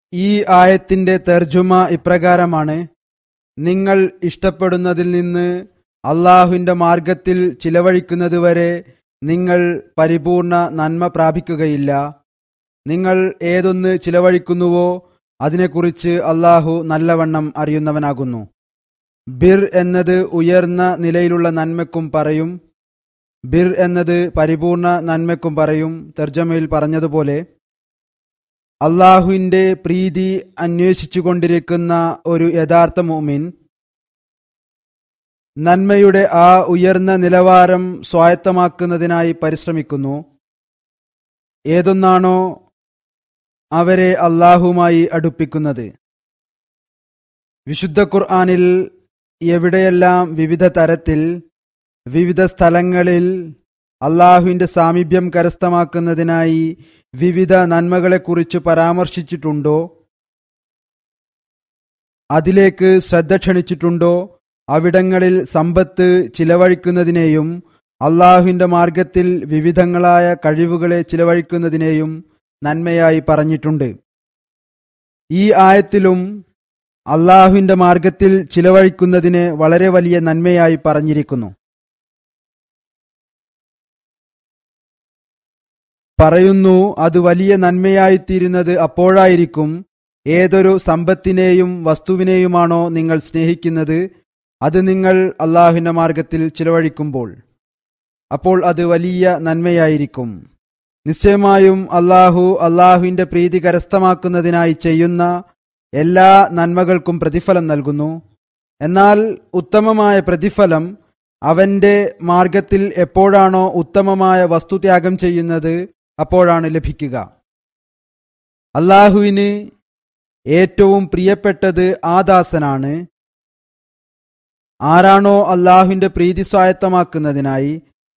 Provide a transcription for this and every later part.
ഈ ആയത്തിന്റെ തർജുമ ഇപ്രകാരമാണ് നിങ്ങൾ ഇഷ്ടപ്പെടുന്നതിൽ നിന്ന് അള്ളാഹുവിന്റെ മാർഗത്തിൽ ചിലവഴിക്കുന്നതുവരെ നിങ്ങൾ പരിപൂർണ നന്മ പ്രാപിക്കുകയില്ല നിങ്ങൾ ഏതൊന്ന് ചിലവഴിക്കുന്നുവോ അതിനെക്കുറിച്ച് അള്ളാഹു നല്ലവണ്ണം അറിയുന്നവനാകുന്നു ബിർ എന്നത് ഉയർന്ന നിലയിലുള്ള നന്മയ്ക്കും പറയും ബിർ എന്നത് പരിപൂർണ നന്മയ്ക്കും പറയും തർജ്ജമയിൽ പറഞ്ഞതുപോലെ അള്ളാഹുവിന്റെ പ്രീതി അന്വേഷിച്ചുകൊണ്ടിരിക്കുന്ന ഒരു യഥാർത്ഥ മോമിൻ നന്മയുടെ ആ ഉയർന്ന നിലവാരം സ്വായത്തമാക്കുന്നതിനായി പരിശ്രമിക്കുന്നു ഏതൊന്നാണോ അവരെ അള്ളാഹുമായി അടുപ്പിക്കുന്നത് വിശുദ്ധ ഖുർആാനിൽ എവിടെയെല്ലാം വിവിധ തരത്തിൽ വിവിധ സ്ഥലങ്ങളിൽ അള്ളാഹുവിന്റെ സാമീപ്യം കരസ്ഥമാക്കുന്നതിനായി വിവിധ നന്മകളെക്കുറിച്ച് പരാമർശിച്ചിട്ടുണ്ടോ അതിലേക്ക് ശ്രദ്ധ ക്ഷണിച്ചിട്ടുണ്ടോ അവിടങ്ങളിൽ സമ്പത്ത് ചിലവഴിക്കുന്നതിനെയും അള്ളാഹുവിന്റെ മാർഗത്തിൽ വിവിധങ്ങളായ കഴിവുകളെ ചിലവഴിക്കുന്നതിനെയും നന്മയായി പറഞ്ഞിട്ടുണ്ട് ഈ ആയത്തിലും അള്ളാഹുവിന്റെ മാർഗത്തിൽ ചിലവഴിക്കുന്നതിന് വളരെ വലിയ നന്മയായി പറഞ്ഞിരിക്കുന്നു പറയുന്നു അത് വലിയ നന്മയായിത്തീരുന്നത് അപ്പോഴായിരിക്കും ഏതൊരു സമ്പത്തിനെയും വസ്തുവിനെയുമാണോ നിങ്ങൾ സ്നേഹിക്കുന്നത് അത് നിങ്ങൾ അള്ളാഹുവിന്റെ മാർഗത്തിൽ ചിലവഴിക്കുമ്പോൾ അപ്പോൾ അത് വലിയ നന്മയായിരിക്കും നിശ്ചയമായും അള്ളാഹു അള്ളാഹുവിന്റെ പ്രീതി കരസ്ഥമാക്കുന്നതിനായി ചെയ്യുന്ന എല്ലാ നന്മകൾക്കും പ്രതിഫലം നൽകുന്നു എന്നാൽ ഉത്തമമായ പ്രതിഫലം അവന്റെ മാർഗത്തിൽ എപ്പോഴാണോ ഉത്തമമായ വസ്തുത്യാഗം ചെയ്യുന്നത് അപ്പോഴാണ് ലഭിക്കുക അള്ളാഹുവിന് ഏറ്റവും പ്രിയപ്പെട്ടത് ആ ദാസനാണ് ആരാണോ അള്ളാഹുവിന്റെ പ്രീതി സ്വായത്തമാക്കുന്നതിനായി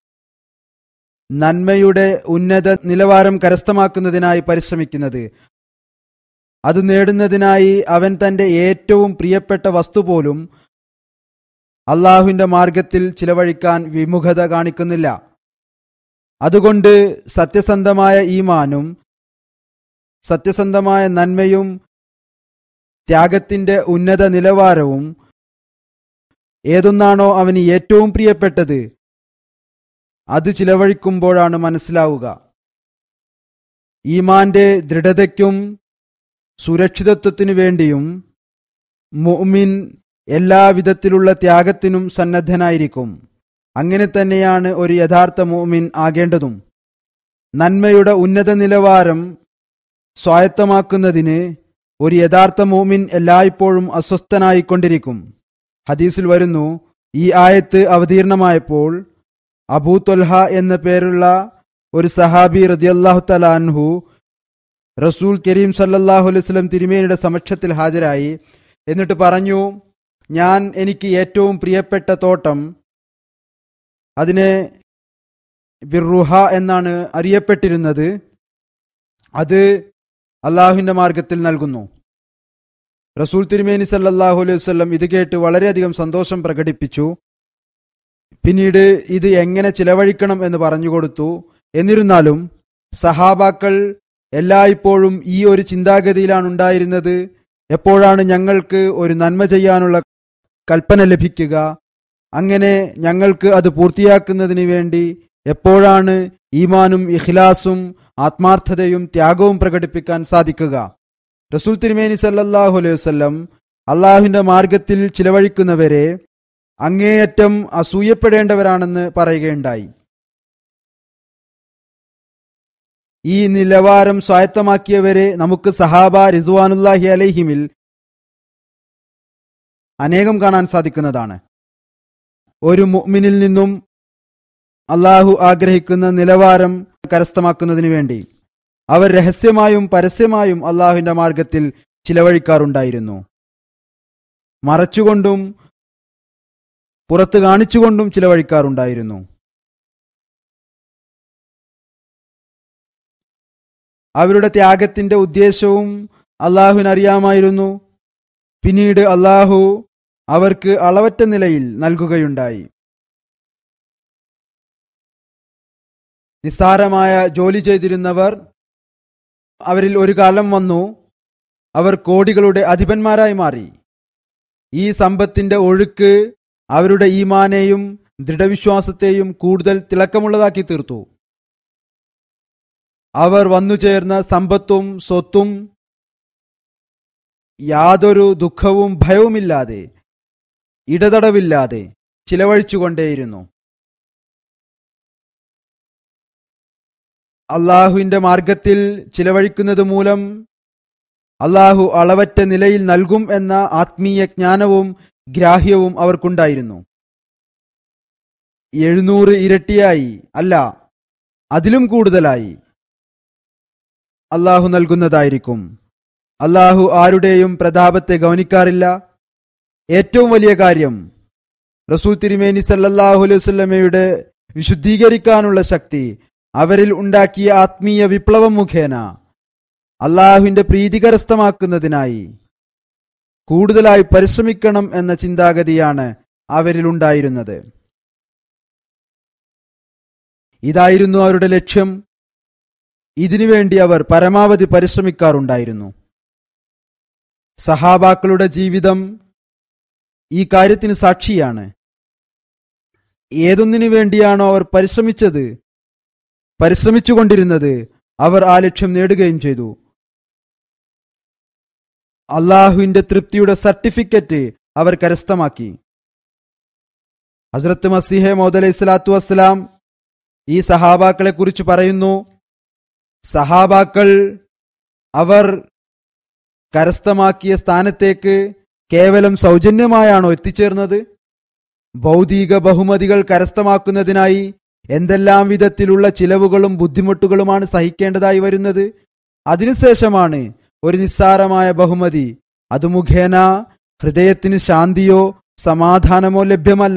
നന്മയുടെ ഉന്നത നിലവാരം കരസ്ഥമാക്കുന്നതിനായി പരിശ്രമിക്കുന്നത് അത് നേടുന്നതിനായി അവൻ തന്റെ ഏറ്റവും പ്രിയപ്പെട്ട വസ്തു പോലും അള്ളാഹുവിന്റെ മാർഗത്തിൽ ചിലവഴിക്കാൻ വിമുഖത കാണിക്കുന്നില്ല അതുകൊണ്ട് സത്യസന്ധമായ ഈമാനും സത്യസന്ധമായ നന്മയും ത്യാഗത്തിന്റെ ഉന്നത നിലവാരവും ഏതൊന്നാണോ അവന് ഏറ്റവും പ്രിയപ്പെട്ടത് അത് ചിലവഴിക്കുമ്പോഴാണ് മനസ്സിലാവുക ഈമാന്റെ ദൃഢതയ്ക്കും സുരക്ഷിതത്വത്തിനു വേണ്ടിയും മുഅ്മിൻ എല്ലാവിധത്തിലുള്ള ത്യാഗത്തിനും സന്നദ്ധനായിരിക്കും അങ്ങനെ തന്നെയാണ് ഒരു യഥാർത്ഥ മുഅ്മിൻ ആകേണ്ടതും നന്മയുടെ ഉന്നത നിലവാരം സ്വായത്തമാക്കുന്നതിന് ഒരു യഥാർത്ഥ മുഅ്മിൻ എല്ലായ്പ്പോഴും അസ്വസ്ഥനായിക്കൊണ്ടിരിക്കും ഹദീസിൽ വരുന്നു ഈ ആയത്ത് അവതീർണമായപ്പോൾ അബൂ തൊൽഹ എന്ന പേരുള്ള ഒരു സഹാബി റദിയല്ലാഹു തല അൻഹു റസൂൽ കരീം സല്ലല്ലാഹു അലൈഹി വസല്ലം തിരുമേനിയുടെ സമക്ഷത്തിൽ ഹാജരായി എന്നിട്ട് പറഞ്ഞു ഞാൻ എനിക്ക് ഏറ്റവും പ്രിയപ്പെട്ട തോട്ടം അതിനെ ബിർറുഹ എന്നാണ് അറിയപ്പെട്ടിരുന്നത് അത് അള്ളാഹുവിന്റെ മാർഗത്തിൽ നൽകുന്നു റസൂൽ തിരുമേനി സല്ലല്ലാഹു അലൈഹി വസല്ലം ഇത് കേട്ട് വളരെയധികം സന്തോഷം പ്രകടിപ്പിച്ചു പിന്നീട് ഇത് എങ്ങനെ ചിലവഴിക്കണം എന്ന് പറഞ്ഞുകൊടുത്തു എന്നിരുന്നാലും സഹാബാക്കൾ എല്ലായ്പ്പോഴും ഈ ഒരു ചിന്താഗതിയിലാണ് ഉണ്ടായിരുന്നത് എപ്പോഴാണ് ഞങ്ങൾക്ക് ഒരു നന്മ ചെയ്യാനുള്ള കൽപ്പന ലഭിക്കുക അങ്ങനെ ഞങ്ങൾക്ക് അത് പൂർത്തിയാക്കുന്നതിന് വേണ്ടി എപ്പോഴാണ് ഈമാനും ഇഖ്ലാസും ആത്മാർത്ഥതയും ത്യാഗവും പ്രകടിപ്പിക്കാൻ സാധിക്കുക റസൂൽ തിരുമേനി സല്ലല്ലാഹു അലൈഹി വസല്ലം അള്ളാഹുവിന്റെ മാർഗത്തിൽ ചിലവഴിക്കുന്നവരെ അങ്ങേയറ്റം അസൂയപ്പെടേണ്ടവരാണെന്ന് പറയുകയുണ്ടായി ഈ നിലവാരം സ്വായത്തമാക്കിയവരെ നമുക്ക് സഹാബ റിസ്വാനുല്ലാഹി അലൈഹിമിൽ അനേകം കാണാൻ സാധിക്കുന്നതാണ് ഒരു മുഅ്മിനിൽ നിന്നും അള്ളാഹു ആഗ്രഹിക്കുന്ന നിലവാരം കരസ്ഥമാക്കുന്നതിന് വേണ്ടി അവർ രഹസ്യമായും പരസ്യമായും അള്ളാഹുവിന്റെ മാർഗത്തിൽ ചിലവഴിക്കാറുണ്ടായിരുന്നു മറച്ചുകൊണ്ടും പുറത്ത് കാണിച്ചുകൊണ്ടും ചിലവഴിക്കാറുണ്ടായിരുന്നു അവരുടെ ത്യാഗത്തിന്റെ ഉദ്ദേശവും അള്ളാഹുവിനറിയാമായിരുന്നു പിന്നീട് അള്ളാഹു അവർക്ക് അളവറ്റ നിലയിൽ നൽകുകയുണ്ടായി നിസ്സാരമായ ജോലി ചെയ്തിരുന്നവർ അവരിൽ ഒരു കാലം വന്നു അവർ കോടികളുടെ അധിപന്മാരായി മാറി ഈ സമ്പത്തിന്റെ ഒഴുക്ക് അവരുടെ ഈമാനെയും ദൃഢവിശ്വാസത്തെയും കൂടുതൽ തിളക്കമുള്ളതാക്കി തീർത്തു അവർ വന്നുചേർന്ന സമ്പത്തും സ്വത്തും യാതൊരു ദുഃഖവും ഭയവുമില്ലാതെ ഇടതടവില്ലാതെ ചിലവഴിച്ചുകൊണ്ടേയിരുന്നു അള്ളാഹുവിന്റെ മാർഗത്തിൽ ചിലവഴിക്കുന്നത് മൂലം അള്ളാഹു അളവറ്റ നിലയിൽ നൽകും എന്ന ആത്മീയ ജ്ഞാനവും ഗ്രാഹ്യവും അവർക്കുണ്ടായിരുന്നു എഴുന്നൂറ് ഇരട്ടിയായി അല്ല അതിലും കൂടുതലായി അള്ളാഹു നൽകുന്നതായിരിക്കും അള്ളാഹു ആരുടെയും പ്രതാപത്തെ ഗൗനിക്കാറില്ല ഏറ്റവും വലിയ കാര്യം റസൂൽ തിരുമേനി സല്ലല്ലാഹു അലൈഹി വസല്ലമയുടെ വിശുദ്ധീകരിക്കാനുള്ള ശക്തി അവരിൽ ഉണ്ടാക്കിയ ആത്മീയ വിപ്ലവം മുഖേന അള്ളാഹുവിന്റെ പ്രീതി കരസ്ഥമാക്കുന്നതിനായി കൂടുതലായി പരിശ്രമിക്കണം എന്ന ചിന്താഗതിയാണ് അവരിലുണ്ടായിരുന്നത് ഇതായിരുന്നു അവരുടെ ലക്ഷ്യം ഇതിനുവേണ്ടി അവർ പരമാവധി പരിശ്രമിക്കാറുണ്ടായിരുന്നു സഹാബാക്കളുടെ ജീവിതം ഈ കാര്യത്തിന് സാക്ഷിയാണ് ഏതൊന്നിനു വേണ്ടിയാണോ അവർ പരിശ്രമിച്ചത് പരിശ്രമിച്ചുകൊണ്ടിരുന്നത് അവർ ആ ലക്ഷ്യം നേടുകയും ചെയ്തു അള്ളാഹുവിന്റെ തൃപ്തിയുടെ സർട്ടിഫിക്കറ്റ് അവർ കരസ്ഥമാക്കി ഹസ്രത്ത് മസിഹെ മോദ് അലൈഹി സ്വലാത്തു വസ്സലാം ഈ സഹാബാക്കളെ കുറിച്ച് പറയുന്നു സഹാബാക്കൾ അവർ കരസ്ഥമാക്കിയ സ്ഥാനത്തേക്ക് കേവലം സൗജന്യമായാണോ എത്തിച്ചേർന്നത് ഭൗതിക ബഹുമതികൾ കരസ്ഥമാക്കുന്നതിനായി എന്തെല്ലാം വിധത്തിലുള്ള ചിലവുകളും ബുദ്ധിമുട്ടുകളുമാണ് സഹിക്കേണ്ടതായി വരുന്നത് അതിനുശേഷമാണ് ഒരു നിസ്സാരമായ ബഹുമതി അത് മുഖേന ഹൃദയത്തിന് ശാന്തിയോ സമാധാനമോ ലഭ്യമല്ല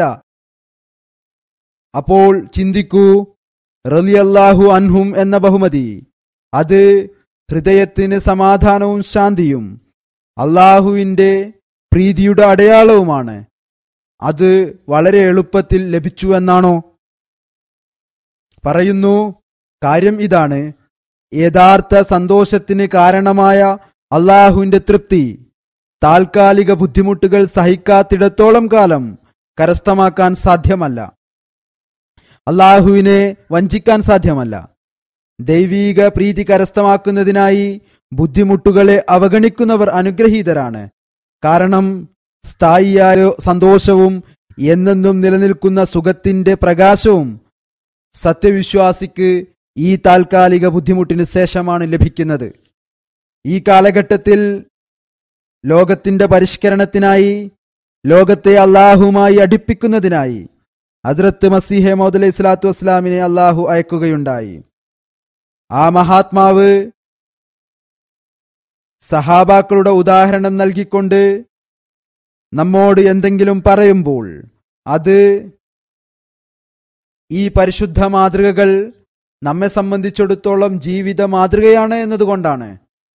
അപ്പോൾ ചിന്തിക്കൂ റലിയല്ലാഹു അൻഹും എന്ന ബഹുമതി അത് ഹൃദയത്തിന് സമാധാനവും ശാന്തിയും അള്ളാഹുവിന്റെ പ്രീതിയുടെ അടയാളവുമാണ് അത് വളരെ എളുപ്പത്തിൽ ലഭിച്ചു എന്നാണോ പറയുന്നു കാര്യം ഇതാണ് യഥാർത്ഥ സന്തോഷത്തിന് കാരണമായ അള്ളാഹുവിന്റെ തൃപ്തി താൽക്കാലിക ബുദ്ധിമുട്ടുകൾ സഹിക്കാത്തിടത്തോളം കാലം കരസ്ഥമാക്കാൻ സാധ്യമല്ല അള്ളാഹുവിനെ വഞ്ചിക്കാൻ സാധ്യമല്ല ദൈവീക പ്രീതി കരസ്ഥമാക്കുന്നതിനായി ബുദ്ധിമുട്ടുകളെ അവഗണിക്കുന്നവർ അനുഗ്രഹീതരാണ് കാരണം സ്ഥായിയായ സന്തോഷവും എന്നെന്നും നിലനിൽക്കുന്ന സുഖത്തിന്റെ പ്രകാശവും സത്യവിശ്വാസിക്ക് ഈ താൽക്കാലിക ബുദ്ധിമുട്ടിന് ശേഷമാണ് ലഭിക്കുന്നത് ഈ കാലഘട്ടത്തിൽ ലോകത്തിന്റെ പരിഷ്കരണത്തിനായി ലോകത്തെ അള്ളാഹുമായി അടുപ്പിക്കുന്നതിനായി ഹദ്രത്ത് മസീഹെ മോദ് അലൈഹി സ്വലാത്തു വസ്സലാമിനെ അള്ളാഹു അയക്കുകയുണ്ടായി ആ മഹാത്മാവ് സഹാബാക്കളുടെ ഉദാഹരണം നൽകിക്കൊണ്ട് നമ്മോട് എന്തെങ്കിലും പറയുമ്പോൾ അത് ഈ പരിശുദ്ധ മാതൃകകൾ നമ്മെ സംബന്ധിച്ചിടത്തോളം ജീവിത മാതൃകയാണ് എന്നതുകൊണ്ടാണ്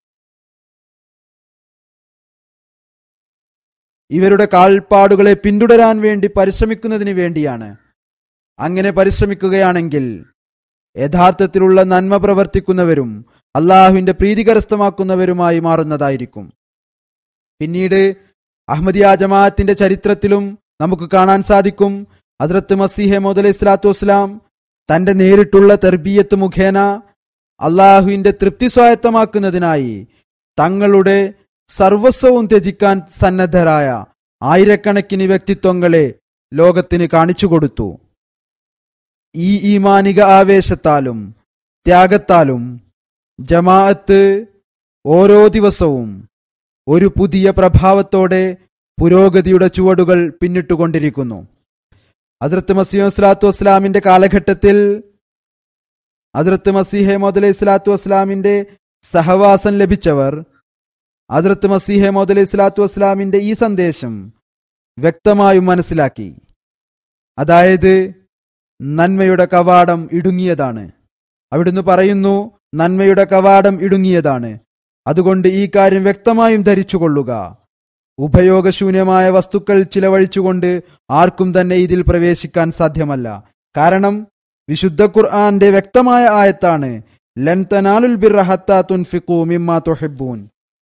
ഇവരുടെ കാൽപ്പാടുകളെ പിന്തുടരാൻ വേണ്ടി പരിശ്രമിക്കുന്നതിന് വേണ്ടിയാണ് അങ്ങനെ പരിശ്രമിക്കുകയാണെങ്കിൽ യഥാർത്ഥത്തിലുള്ള നന്മ പ്രവർത്തിക്കുന്നവരും അള്ളാഹുവിന്റെ പ്രീതി കരസ്ഥമാക്കുന്നവരുമായി മാറുന്നതായിരിക്കും പിന്നീട് അഹമ്മദിയ ജമാഅത്തിന്റെ ചരിത്രത്തിലും നമുക്ക് കാണാൻ സാധിക്കും ഹസ്രത്ത് മസീഹെ മോദ് ഇസ്ലാത്തു വസ്സലാം തന്റെ നേരിട്ടുള്ള തെർബീയത്ത് മുഖേന അള്ളാഹുവിന്റെ തൃപ്തി സ്വായത്തമാക്കുന്നതിനായി തങ്ങളുടെ സർവസ്വവും ത്യജിക്കാൻ സന്നദ്ധരായ ആയിരക്കണക്കിന് വ്യക്തിത്വങ്ങളെ ലോകത്തിന് കാണിച്ചുകൊടുത്തു ഈ ഈമാനിക ആവേശത്താലും ത്യാഗത്താലും ജമാഅത്ത് ഓരോ ദിവസവും ഒരു പുതിയ പ്രഭാവത്തോടെ പുരോഗതിയുടെ ചുവടുകൾ പിന്നിട്ടുകൊണ്ടിരിക്കുന്നു ഹസ്രത്ത് മസീഹ് സ്വലാത്തു വസ്സലാമിന്റെ കാലഘട്ടത്തിൽ ഹസ്രത്ത് മസീഹെ മോദ് സ്വലാത്തു വസ്സലാമിന്റെ സഹവാസം ലഭിച്ചവർ ഹസ്രത്ത് മസീഹെ മോദ് സ്വലാത്തു വസ്സലാമിന്റെ ഈ സന്ദേശം വ്യക്തമായും മനസ്സിലാക്കി അതായത് നന്മയുടെ കവാടം ഇടുങ്ങിയതാണ് അവിടുന്ന് പറയുന്നു നന്മയുടെ കവാടം ഇടുങ്ങിയതാണ് അതുകൊണ്ട് ഈ കാര്യം വ്യക്തമായും ധരിച്ചുകൊള്ളുക ഉപയോഗശൂന്യമായ വസ്തുക്കൾ ചിലവഴിച്ചുകൊണ്ട് ആർക്കും തന്നെ ഇതിൽ പ്രവേശിക്കാൻ സാധ്യമല്ല കാരണം വിശുദ്ധ ഖുർആന്റെ വ്യക്തമായ ആയത്താണ് ലൻ തനാലുൽ ബിർറ ഹത്താ തുൻഫിഖു മിമ്മാ തുഹിബ്ബൂൻ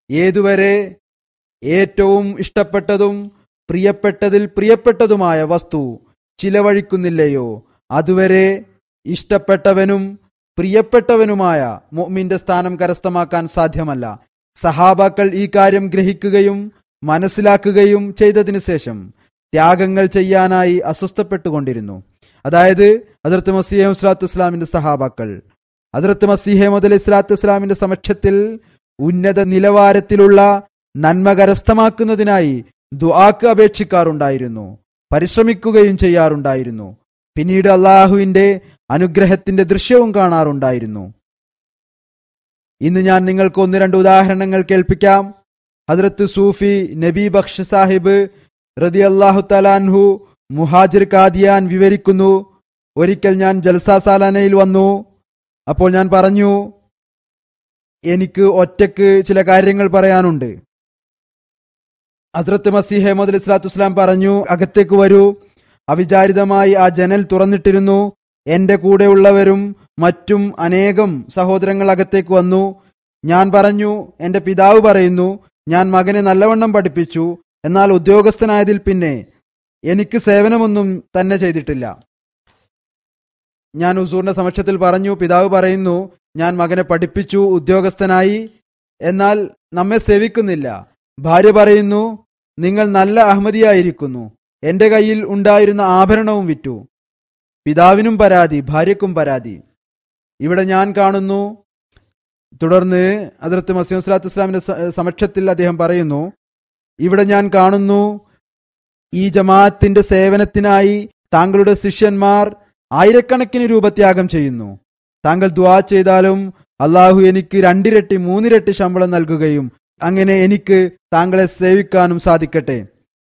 ഏതുവരെ ഏറ്റവും ഇഷ്ടപ്പെട്ടതും പ്രിയപ്പെട്ടതിൽ പ്രിയപ്പെട്ടതുമായ വസ്തു ചിലവഴിക്കുന്നില്ലയോ അതുവരെ ഇഷ്ടപ്പെട്ടവനും പ്രിയപ്പെട്ടവനുമായ മുഅ്മിന്റെ സ്ഥാനം കരസ്ഥമാക്കാൻ സാധ്യമല്ല സഹാബാക്കൾ ഈ കാര്യം ഗ്രഹിക്കുകയും മനസ്സിലാക്കുകയും ചെയ്തതിനു ശേഷം ത്യാഗങ്ങൾ ചെയ്യാനായി അസ്വസ്ഥപ്പെട്ടുകൊണ്ടിരുന്നു അതായത് ഹസരത്ത് മസീഹ് സ്വലാത്തു ഇസ്ലാമിന്റെ സഹാബാക്കൾ ഹസരത്ത് മസീഹ് മുതൽ ഇസ്ലാത്തു ഇസ്ലാമിന്റെ സമക്ഷത്തിൽ ഉന്നത നിലവാരത്തിലുള്ള നന്മ കരസ്ഥമാക്കുന്നതിനായി ദുആക്ക് അപേക്ഷിക്കാറുണ്ടായിരുന്നു പരിശ്രമിക്കുകയും ചെയ്യാറുണ്ടായിരുന്നു പിന്നീട് അള്ളാഹുവിന്റെ അനുഗ്രഹത്തിന്റെ ദൃശ്യവും കാണാറുണ്ടായിരുന്നു ഇന്ന് ഞാൻ നിങ്ങൾക്ക് ഒന്ന് രണ്ട് ഉദാഹരണങ്ങൾ കേൾപ്പിക്കാം ഹസ്രത്ത് സൂഫി നബി ബക്ഷ് സാഹിബ് റതി അള്ളാഹു തലാൻഹു മുഹാജിർ കാദിയാൻ വിവരിക്കുന്നു ഒരിക്കൽ ഞാൻ ജൽസാ സാലാനയിൽ വന്നു അപ്പോൾ ഞാൻ പറഞ്ഞു എനിക്ക് ഒറ്റക്ക് ചില കാര്യങ്ങൾ പറയാനുണ്ട് ഹസ്രത്ത് മസീഹ് അഹമ്മദ് ഇസ്ലാത്തു വസ്സലാം പറഞ്ഞു അകത്തേക്ക് വരൂ അവിചാരിതമായി ആ ജനൽ തുറന്നിട്ടിരുന്നു എന്റെ കൂടെയുള്ളവരും മറ്റും അനേകം സഹോദരങ്ങൾ അകത്തേക്ക് വന്നു ഞാൻ പറഞ്ഞു എന്റെ പിതാവ് പറയുന്നു ഞാൻ മകനെ നല്ലവണ്ണം പഠിപ്പിച്ചു എന്നാൽ ഉദ്യോഗസ്ഥനായതിൽ പിന്നെ എനിക്ക് സേവനമൊന്നും തന്നെ ചെയ്തിട്ടില്ല ഞാൻ ഉസൂറിന്റെ സമക്ഷത്തിൽ പറഞ്ഞു പിതാവ് പറയുന്നു ഞാൻ മകനെ പഠിപ്പിച്ചു ഉദ്യോഗസ്ഥനായി എന്നാൽ നമ്മെ സേവിക്കുന്നില്ല ഭാര്യ പറയുന്നു നിങ്ങൾ നല്ല അഹമ്മദിയായിരിക്കുന്നു എന്റെ കയ്യിൽ ഉണ്ടായിരുന്ന ആഭരണവും വിറ്റു പിതാവിനും പരാതി ഭാര്യക്കും പരാതി ഇവിടെ ഞാൻ കാണുന്നു തുടർന്ന് അതിർത്ത് മസീം സ്വലാത്തു ഇസ്ലാമിന്റെ സ- സമക്ഷത്തിൽ അദ്ദേഹം പറയുന്നു ഇവിടെ ഞാൻ കാണുന്നു ഈ ജമാഅത്തിന്റെ സേവനത്തിനായി താങ്കളുടെ ശിഷ്യന്മാർ ആയിരക്കണക്കിന് രൂപ ത്യാഗം ചെയ്യുന്നു താങ്കൾ ദുആ ചെയ്താലും അള്ളാഹു എനിക്ക് രണ്ടിരട്ടി മൂന്നിരട്ടി ശമ്പളം നൽകുകയും അങ്ങനെ എനിക്ക് താങ്കളെ സേവിക്കാനും സാധിക്കട്ടെ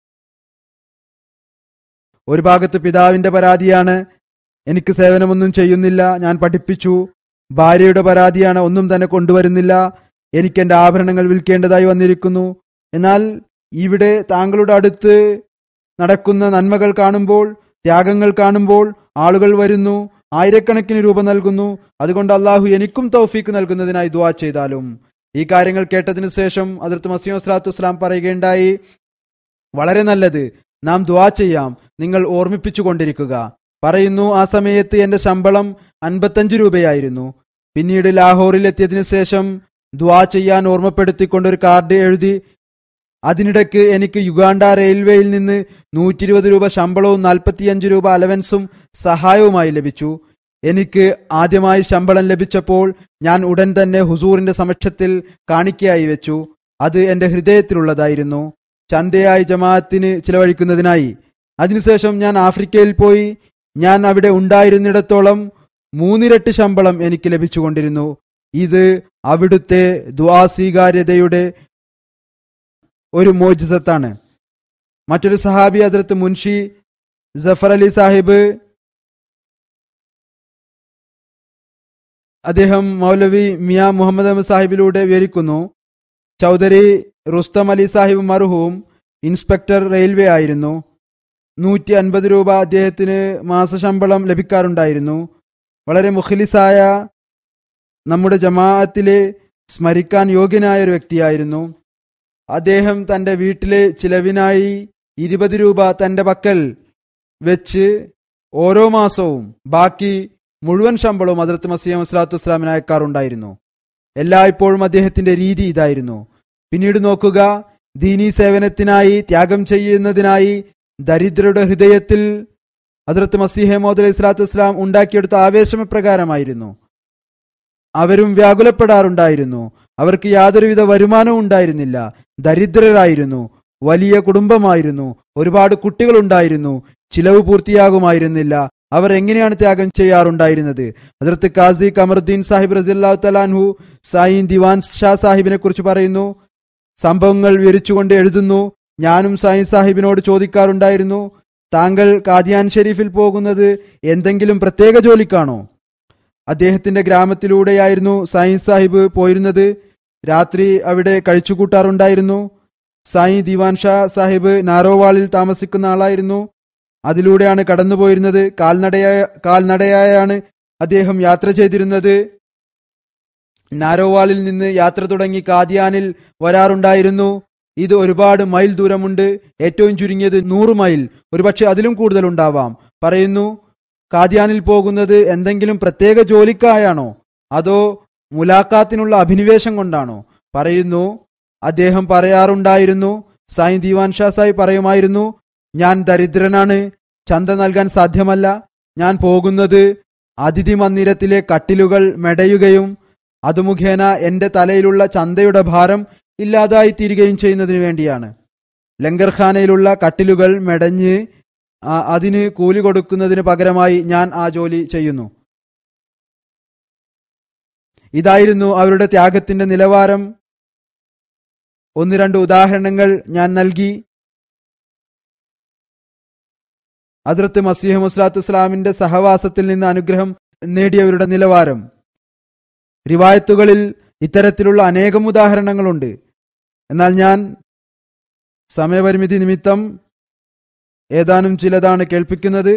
ഒരു ഭാഗത്ത് പിതാവിന്റെ പരാതിയാണ് എനിക്ക് സേവനമൊന്നും ചെയ്യുന്നില്ല ഞാൻ പഠിപ്പിച്ചു ഭാര്യയുടെ പരാതിയാണ് ഒന്നും തന്നെ കൊണ്ടുവരുന്നില്ല എനിക്ക് എന്റെ ആഭരണങ്ങൾ വിൽക്കേണ്ടതായി വന്നിരിക്കുന്നു എന്നാൽ ഇവിടെ താങ്കളുടെ അടുത്ത് നടക്കുന്ന നന്മകൾ കാണുമ്പോൾ ത്യാഗങ്ങൾ കാണുമ്പോൾ ആളുകൾ വരുന്നു ആയിരക്കണക്കിന് രൂപ നൽകുന്നു അതുകൊണ്ട് അള്ളാഹു എനിക്കും തൗഫീക്ക് നൽകുന്നതിനായി ദുവാ ചെയ്താലും ഈ കാര്യങ്ങൾ കേട്ടതിനു ശേഷം അതിർത്ത് മസീം വസ്ലാത്തു വസ്സലാം പറയുകയുണ്ടായി വളരെ നല്ലത് നാം ദുവാ ചെയ്യാം നിങ്ങൾ ഓർമ്മിപ്പിച്ചു കൊണ്ടിരിക്കുക പറയുന്നു ആ സമയത്ത് എന്റെ ശമ്പളം അൻപത്തഞ്ച് രൂപയായിരുന്നു പിന്നീട് ലാഹോറിൽ എത്തിയതിനു ശേഷം ദുവാ ചെയ്യാൻ ഓർമ്മപ്പെടുത്തിക്കൊണ്ട് ഒരു കാർഡ് എഴുതി അതിനിടയ്ക്ക് എനിക്ക് യുഗാണ്ട റെയിൽവേയിൽ നിന്ന് നൂറ്റി ഇരുപത് രൂപ ശമ്പളവും നാൽപ്പത്തിയഞ്ച് രൂപ അലവൻസും സഹായവുമായി ലഭിച്ചു എനിക്ക് ആദ്യമായി ശമ്പളം ലഭിച്ചപ്പോൾ ഞാൻ ഉടൻ തന്നെ ഹുസൂറിന്റെ സമക്ഷത്തിൽ കാണിക്കയായി വെച്ചു അത് എന്റെ ഹൃദയത്തിലുള്ളതായിരുന്നു ചന്തയായി ജമാഅത്തിന് ചിലവഴിക്കുന്നതിനായി അതിനുശേഷം ഞാൻ ആഫ്രിക്കയിൽ പോയി ഞാൻ അവിടെ ഉണ്ടായിരുന്നിടത്തോളം മൂന്നിരട്ടി ശമ്പളം എനിക്ക് ലഭിച്ചുകൊണ്ടിരുന്നു ഇത് അവിടുത്തെ ദുആ സ്വീകാര്യതയുടെ ഒരു മോജിസത്താണ് മറ്റൊരു സഹാബി ഹസ്രത്ത് മുൻഷി ജഫർ അലി സാഹിബ് അദ്ദേഹം മൗലവി മിയ മുഹമ്മദ് അഹമ്മദ് സാഹിബിലൂടെ വിവരിക്കുന്നു ചൗധരി റുസ്തം അലി സാഹിബ് മർഹൂം ഇൻസ്പെക്ടർ റെയിൽവേ ആയിരുന്നു നൂറ്റി അൻപത് രൂപ അദ്ദേഹത്തിന് മാസശമ്പളം ലഭിക്കാറുണ്ടായിരുന്നു വളരെ മുഖലിസായ നമ്മുടെ ജമാഅത്തിലെ സ്മരിക്കാൻ യോഗ്യനായ ഒരു വ്യക്തിയായിരുന്നു അദ്ദേഹം തന്റെ വീട്ടിലെ ചിലവിനായി ഇരുപത് രൂപ തന്റെ പക്കൽ വെച്ച് ഓരോ മാസവും ബാക്കി മുഴുവൻ ശമ്പളവും അതിർത്ത് മസീം വസ്ലാത്തു വസ്സലാമിന് അയക്കാറുണ്ടായിരുന്നു എല്ലായ്പ്പോഴും അദ്ദേഹത്തിന്റെ രീതി ഇതായിരുന്നു പിന്നീട് നോക്കുക ദീനീ സേവനത്തിനായി ത്യാഗം ചെയ്യുന്നതിനായി ദരിദ്രരുടെ ഹൃദയത്തിൽ ഹസ്രത്ത് മസീഹെ മോദ് അലൈഹി സ്വലാത്തു വസ്സലാം ഉണ്ടാക്കിയെടുത്ത ആവേശം പ്രകാരമായിരുന്നു അവരും വ്യാകുലപ്പെടാറുണ്ടായിരുന്നു അവർക്ക് യാതൊരുവിധ വരുമാനവും ഉണ്ടായിരുന്നില്ല ദരിദ്രരായിരുന്നു വലിയ കുടുംബമായിരുന്നു ഒരുപാട് കുട്ടികളുണ്ടായിരുന്നു ചിലവ് പൂർത്തിയാകുമായിരുന്നില്ല അവർ എങ്ങനെയാണ് ത്യാഗം ചെയ്യാറുണ്ടായിരുന്നത് ഹസരത്ത് കാസി കമറുദ്ദീൻ സാഹിബ് റസില്ലാഹു തലാൻഹു സായിൻ ദിവാൻ ഷാ സാഹിബിനെ കുറിച്ച് പറയുന്നു സംഭവങ്ങൾ വിവരിച്ചുകൊണ്ട് എഴുതുന്നു ഞാനും സായിൻ സാഹിബിനോട് ചോദിക്കാറുണ്ടായിരുന്നു താങ്കൾ കാദിയാൻ ഷെരീഫിൽ പോകുന്നത് എന്തെങ്കിലും പ്രത്യേക ജോലിക്കാണോ അദ്ദേഹത്തിന്റെ ഗ്രാമത്തിലൂടെയായിരുന്നു സായിൻ സാഹിബ് പോയിരുന്നത് രാത്രി അവിടെ കഴിച്ചുകൂട്ടാറുണ്ടായിരുന്നു സായി ദിവാൻ ഷാ സാഹിബ് നാരോവാളിൽ താമസിക്കുന്ന ആളായിരുന്നു അതിലൂടെയാണ് കടന്നുപോയിരുന്നത് കാൽനടയായ കാൽനടയായാണ് അദ്ദേഹം യാത്ര ചെയ്തിരുന്നത് നാരോവാളിൽ നിന്ന് യാത്ര തുടങ്ങി കാദിയാനിൽ വരാറുണ്ടായിരുന്നു ഇത് ഒരുപാട് മൈൽ ദൂരമുണ്ട് ഏറ്റവും ചുരുങ്ങിയത് നൂറ് മൈൽ ഒരുപക്ഷെ അതിലും കൂടുതൽ ഉണ്ടാവാം പറയുന്നു കാദ്യാനിൽ പോകുന്നത് എന്തെങ്കിലും പ്രത്യേക ജോലിക്കായാണോ അതോ മുലാഖാത്തിനുള്ള അഭിനിവേശം കൊണ്ടാണോ പറയുന്നു അദ്ദേഹം പറയാറുണ്ടായിരുന്നു സായി ദീവാൻ ഷാ സായി പറയുമായിരുന്നു ഞാൻ ദരിദ്രനാണ് ചന്ത നൽകാൻ സാധ്യമല്ല ഞാൻ പോകുന്നത് അതിഥി മന്ദിരത്തിലെ കട്ടിലുകൾ മെടയുകയും അത് മുഖേന എന്റെ തലയിലുള്ള ചന്തയുടെ ഭാരം ഇല്ലാതായി തീരുകയും ചെയ്യുന്നതിന് വേണ്ടിയാണ് ലങ്കർഖാനയിലുള്ള കട്ടിലുകൾ മെടഞ്ഞ് ആ, അതിന് കൂലി കൊടുക്കുന്നതിന് പകരമായി ഞാൻ ആ ജോലി ചെയ്യുന്നു ഇതായിരുന്നു അവരുടെ ത്യാഗത്തിന്റെ നിലവാരം ഒന്ന് രണ്ട് ഉദാഹരണങ്ങൾ ഞാൻ നൽകി അതിർത്ത് മസീഹ് മുസ്ലാത്തു ഇസ്ലാമിന്റെ സഹവാസത്തിൽ നിന്ന് അനുഗ്രഹം നേടിയവരുടെ നിലവാരം റിവായത്തുകളിൽ ഇത്തരത്തിലുള്ള അനേകം ഉദാഹരണങ്ങളുണ്ട് എന്നാൽ ഞാൻ സമയപരിമിതി നിമിത്തം ഏതാനും ചിലതാണ് കേൾപ്പിക്കുന്നത്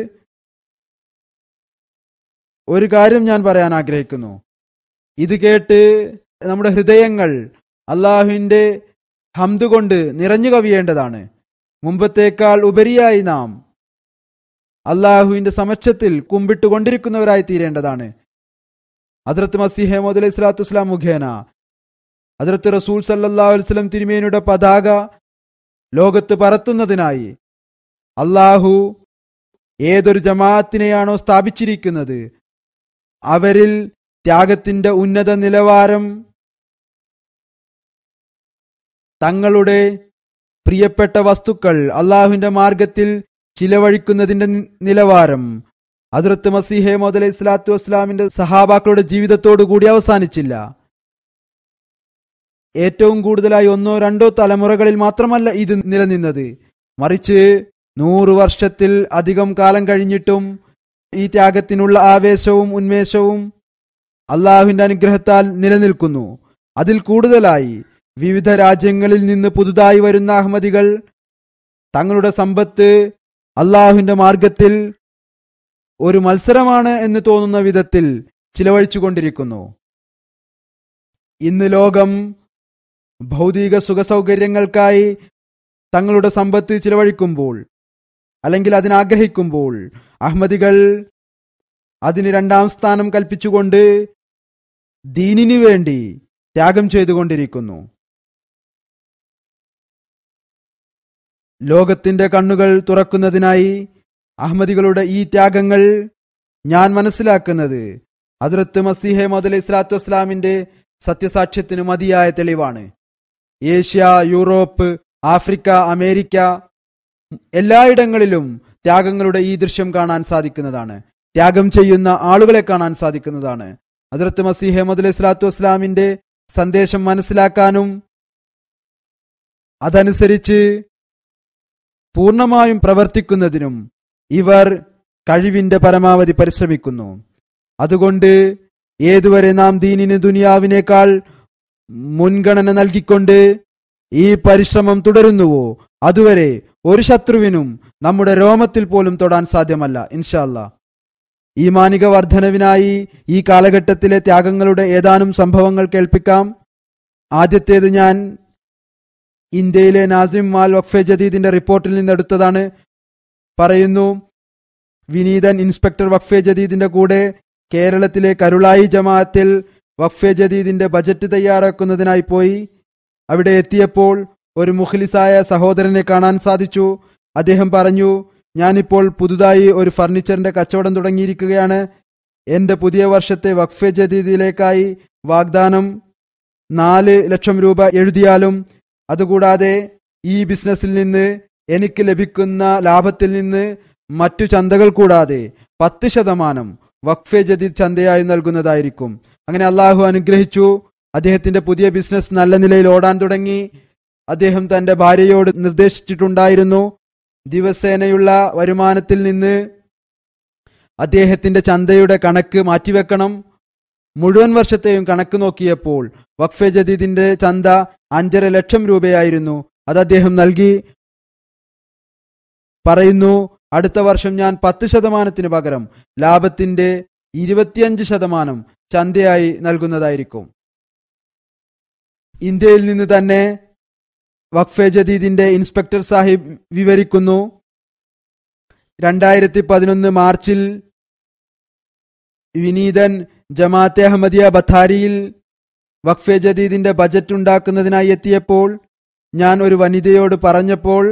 ഒരു കാര്യം ഞാൻ പറയാൻ ആഗ്രഹിക്കുന്നു ഇത് കേട്ട് നമ്മുടെ ഹൃദയങ്ങൾ അള്ളാഹുവിന്റെ ഹംദ് കൊണ്ട് നിറഞ്ഞു കവിയേണ്ടതാണ് മുമ്പത്തേക്കാൾ ഉപരിയായി നാം അള്ളാഹുവിന്റെ സമക്ഷത്തിൽ കുമ്പിട്ടുകൊണ്ടിരിക്കുന്നവരായി തീരേണ്ടതാണ് ഹദ്രത്ത് മസീഹ് മോദ് അലൈഹി സ്വലാത്തു വസ്സലാം മുഖേന ഹദ്രത്ത് റസൂൽ സല്ലല്ലാഹു അലൈഹി വസല്ലം തിരുമേനിയുടെ പതാക ലോകത്ത് പറത്തുന്നതിനായി അള്ളാഹു ഏതൊരു ജമാഅത്തിനെയാണോ സ്ഥാപിച്ചിരിക്കുന്നത് അവരിൽ ത്യാഗത്തിന്റെ ഉന്നത നിലവാരം തങ്ങളുടെ പ്രിയപ്പെട്ട വസ്തുക്കൾ അള്ളാഹുവിന്റെ മാർഗത്തിൽ ചിലവഴിക്കുന്നതിന്റെ നി- നിലവാരം ഹദ്രത്ത് മസീഹെ മോദ് അലൈഹി സ്വലാത്തു വസ്സലാമിന്റെ സഹാബാക്കളുടെ ജീവിതത്തോടു കൂടി അവസാനിച്ചില്ല ഏറ്റവും കൂടുതലായി ഒന്നോ രണ്ടോ തലമുറകളിൽ മാത്രമല്ല ഇത് നിലനിന്നത് മറിച്ച് നൂറ് വർഷത്തിൽ അധികം കാലം കഴിഞ്ഞിട്ടും ഈ ത്യാഗത്തിനുള്ള ആവേശവും ഉന്മേഷവും അള്ളാഹുവിന്റെ അനുഗ്രഹത്താൽ നിലനിൽക്കുന്നു അതിൽ കൂടുതലായി വിവിധ രാജ്യങ്ങളിൽ നിന്ന് പുതുതായി വരുന്ന അഹമ്മദികൾ തങ്ങളുടെ സമ്പത്ത് അള്ളാഹുവിന്റെ മാർഗത്തിൽ ഒരു മത്സരമാണ് എന്ന് തോന്നുന്ന വിധത്തിൽ ചിലവഴിച്ചുകൊണ്ടിരിക്കുന്നു ഇന്ന് ലോകം ഭൗതിക സുഖസൗകര്യങ്ങൾക്കായി തങ്ങളുടെ സമ്പത്ത് ചിലവഴിക്കുമ്പോൾ അല്ലെങ്കിൽ അതിനാഗ്രഹിക്കുമ്പോൾ അഹമ്മദികൾ അതിന് രണ്ടാം സ്ഥാനം കൽപ്പിച്ചുകൊണ്ട് ദീനിനു വേണ്ടി ത്യാഗം ചെയ്തുകൊണ്ടിരിക്കുന്നു ലോകത്തിന്റെ കണ്ണുകൾ തുറക്കുന്നതിനായി അഹമ്മദികളുടെ ഈ ത്യാഗങ്ങൾ ഞാൻ മനസ്സിലാക്കുന്നത് ഹദ്രത്ത് മസീഹെ മദ് ഇസ്ലാത്തു വസ്ലാമിന്റെ സത്യസാക്ഷ്യത്തിന് മതിയായ തെളിവാണ് ഏഷ്യ യൂറോപ്പ് ആഫ്രിക്ക അമേരിക്ക എല്ലായിടങ്ങളിലും ത്യാഗങ്ങളുടെ ഈ ദൃശ്യം കാണാൻ സാധിക്കുന്നതാണ് ത്യാഗം ചെയ്യുന്ന ആളുകളെ കാണാൻ സാധിക്കുന്നതാണ് ഹദ്രത്ത് മസീഹ് മദ് ഇസ്ലാത്തു വസ്ലാമിന്റെ സന്ദേശം മനസ്സിലാക്കാനും അതനുസരിച്ച് പൂർണ്ണമായും പ്രവർത്തിക്കുന്നതിനും ഇവർ കഴിവിന്റെ പരമാവധി പരിശ്രമിക്കുന്നു അതുകൊണ്ട് ഏതുവരെ നാം ദീനിന് ദുനിയാവിനേക്കാൾ മുൻഗണന നൽകിക്കൊണ്ട് ഈ പരിശ്രമം തുടരുന്നുവോ അതുവരെ ഒരു ശത്രുവിനും നമ്മുടെ രോമത്തിൽ പോലും തൊടാൻ സാധ്യമല്ല ഇൻഷാല്ല ഈ മാനിക വർധനവിനായി ഈ കാലഘട്ടത്തിലെ ത്യാഗങ്ങളുടെ ഏതാനും സംഭവങ്ങൾ കേൾപ്പിക്കാം ആദ്യത്തേത് ഞാൻ ഇന്ത്യയിലെ നാസിം മാൽ വഖഫെ ജദീദിന്റെ റിപ്പോർട്ടിൽ നിന്നെടുത്തതാണ് പറയുന്നു വിനീതൻ ഇൻസ്പെക്ടർ വഖഫെ ജദീദിന്റെ കൂടെ കേരളത്തിലെ കരുളായി ജമാഅത്തിൽ വഖഫെ ജദീദിന്റെ ബജറ്റ് തയ്യാറാക്കുന്നതിനായി പോയി അവിടെ എത്തിയപ്പോൾ ഒരു മുഖ്ലിസായ സഹോദരനെ കാണാൻ സാധിച്ചു അദ്ദേഹം പറഞ്ഞു ഞാനിപ്പോൾ പുതുതായി ഒരു ഫർണിച്ചറിന്റെ കച്ചവടം തുടങ്ങിയിരിക്കുകയാണ് എന്റെ പുതിയ വർഷത്തെ വഖഫെ ജദീദിലേക്കായി വാഗ്ദാനം നാല് ലക്ഷം രൂപ എഴുതിയാലും അതുകൂടാതെ ഈ ബിസിനസ്സിൽ നിന്ന് എനിക്ക് ലഭിക്കുന്ന ലാഭത്തിൽ നിന്ന് മറ്റു ചന്തകൾ കൂടാതെ പത്ത് ശതമാനം വഖഫെ ജദീദ് ചന്തയായി നൽകുന്നതായിരിക്കും അങ്ങനെ അള്ളാഹു അനുഗ്രഹിച്ചു അദ്ദേഹത്തിന്റെ പുതിയ ബിസിനസ് നല്ല നിലയിൽ ഓടാൻ തുടങ്ങി അദ്ദേഹം തന്റെ ഭാര്യയോട് നിർദ്ദേശിച്ചിട്ടുണ്ടായിരുന്നു ദിവസേനയുള്ള വരുമാനത്തിൽ നിന്ന് അദ്ദേഹത്തിന്റെ ചന്തയുടെ കണക്ക് മാറ്റിവെക്കണം മുഴുവൻ വർഷത്തെയും കണക്ക് നോക്കിയപ്പോൾ വഖഫെ ജദീദിന്റെ ചന്ത അഞ്ചര ലക്ഷം രൂപയായിരുന്നു അത് അദ്ദേഹം നൽകി പറയുന്നു അടുത്ത വർഷം ഞാൻ പത്ത് ശതമാനത്തിന് പകരം ലാഭത്തിന്റെ ഇരുപത്തിയഞ്ച് ശതമാനം ചന്തയായി നൽകുന്നതായിരിക്കും ഇന്ത്യയിൽ നിന്ന് തന്നെ വഖഫെ ജദീദിന്റെ ഇൻസ്പെക്ടർ സാഹിബ് വിവരിക്കുന്നു രണ്ടായിരത്തി പതിനൊന്ന് മാർച്ചിൽ വിനീതൻ ജമാഅത്തെ അഹമ്മദിയ ബഥാരിയിൽ വഖഫെ ജദീദിന്റെ ബജറ്റ് ഉണ്ടാക്കുന്നതിനായി എത്തിയപ്പോൾ ഞാൻ ഒരു വനിതയോട് പറഞ്ഞപ്പോൾ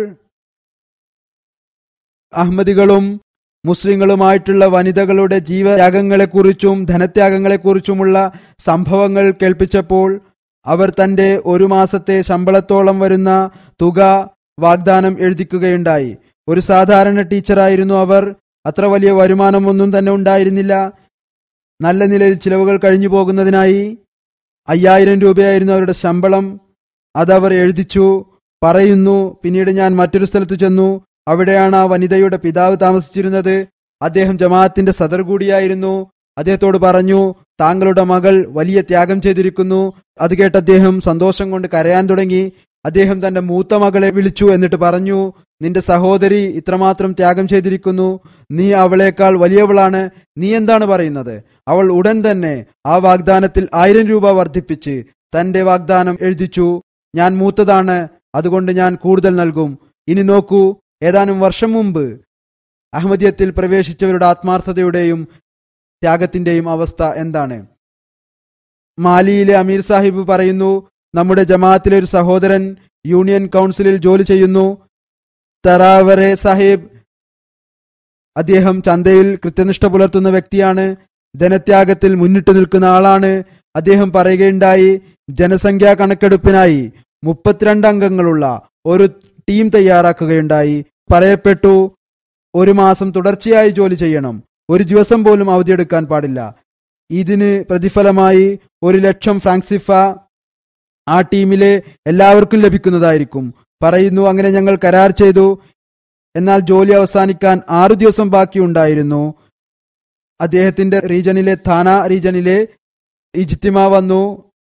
അഹമ്മദികളും മുസ്ലിങ്ങളുമായിട്ടുള്ള വനിതകളുടെ ജീവത്യാഗങ്ങളെക്കുറിച്ചും ധനത്യാഗങ്ങളെക്കുറിച്ചുമുള്ള സംഭവങ്ങൾ കേൾപ്പിച്ചപ്പോൾ അവർ തന്റെ ഒരു മാസത്തെ ശമ്പളത്തോളം വരുന്ന തുക വാഗ്ദാനം എഴുതിക്കുകയുണ്ടായി ഒരു സാധാരണ ടീച്ചറായിരുന്നു അവർ അത്ര വലിയ വരുമാനമൊന്നും തന്നെ ഉണ്ടായിരുന്നില്ല നല്ല നിലയിൽ ചിലവുകൾ കഴിഞ്ഞു പോകുന്നതിനായി അയ്യായിരം രൂപയായിരുന്നു അവരുടെ ശമ്പളം അതവർ എഴുതിച്ചു പറയുന്നു പിന്നീട് ഞാൻ മറ്റൊരു സ്ഥലത്ത് ചെന്നു അവിടെയാണ് ആ വനിതയുടെ പിതാവ് താമസിച്ചിരുന്നത് അദ്ദേഹം ജമാഅത്തിന്റെ സദർ കൂടിയായിരുന്നു അദ്ദേഹത്തോട് പറഞ്ഞു താങ്കളുടെ മകൾ വലിയ ത്യാഗം ചെയ്തിരിക്കുന്നു അത് കേട്ട് അദ്ദേഹം സന്തോഷം കൊണ്ട് കരയാൻ തുടങ്ങി അദ്ദേഹം തന്റെ മൂത്ത മകളെ വിളിച്ചു എന്നിട്ട് പറഞ്ഞു നിന്റെ സഹോദരി ഇത്രമാത്രം ത്യാഗം ചെയ്തിരിക്കുന്നു നീ അവളേക്കാൾ വലിയവളാണ് നീ എന്താണ് പറയുന്നത് അവൾ ഉടൻ തന്നെ ആ വാഗ്ദാനത്തിൽ ആയിരം രൂപ വർദ്ധിപ്പിച്ച് തന്റെ വാഗ്ദാനം എഴുതിച്ചു ഞാൻ മൂത്തതാണ് അതുകൊണ്ട് ഞാൻ കൂടുതൽ നൽകും ഇനി നോക്കൂ ഏതാനും വർഷം മുമ്പ് അഹമ്മദിയത്തിൽ പ്രവേശിച്ചവരുടെ ആത്മാർത്ഥതയുടെയും ത്യാഗത്തിന്റെയും അവസ്ഥ എന്താണ് മാലിയിലെ അമീർ സാഹിബ് പറയുന്നു നമ്മുടെ ജമാഅത്തിലെ ഒരു സഹോദരൻ യൂണിയൻ കൗൺസിലിൽ ജോലി ചെയ്യുന്നു തറാവറെ സാഹിബ് അദ്ദേഹം ചന്തയിൽ കൃത്യനിഷ്ഠ പുലർത്തുന്ന വ്യക്തിയാണ് ധനത്യാഗത്തിൽ മുന്നിട്ട് നിൽക്കുന്ന ആളാണ് അദ്ദേഹം പറയുകയുണ്ടായി ജനസംഖ്യാ കണക്കെടുപ്പിനായി മുപ്പത്തിരണ്ട് അംഗങ്ങളുള്ള ഒരു ടീം തയ്യാറാക്കുകയുണ്ടായി പറയപ്പെട്ടു ഒരു മാസം തുടർച്ചയായി ജോലി ചെയ്യണം ഒരു ദിവസം പോലും അവധിയെടുക്കാൻ പാടില്ല ഇതിന് പ്രതിഫലമായി ഒരു ലക്ഷം ഫ്രാങ്സിഫ ആ ടീമിലെ എല്ലാവർക്കും ലഭിക്കുന്നതായിരിക്കും പറയുന്നു അങ്ങനെ ഞങ്ങൾ കരാർ ചെയ്തു എന്നാൽ ജോലി അവസാനിക്കാൻ ആറു ദിവസം ബാക്കിയുണ്ടായിരുന്നു അദ്ദേഹത്തിന്റെ റീജനിലെ ഥാന റീജനിലെ ഇജ്തിമ വന്നു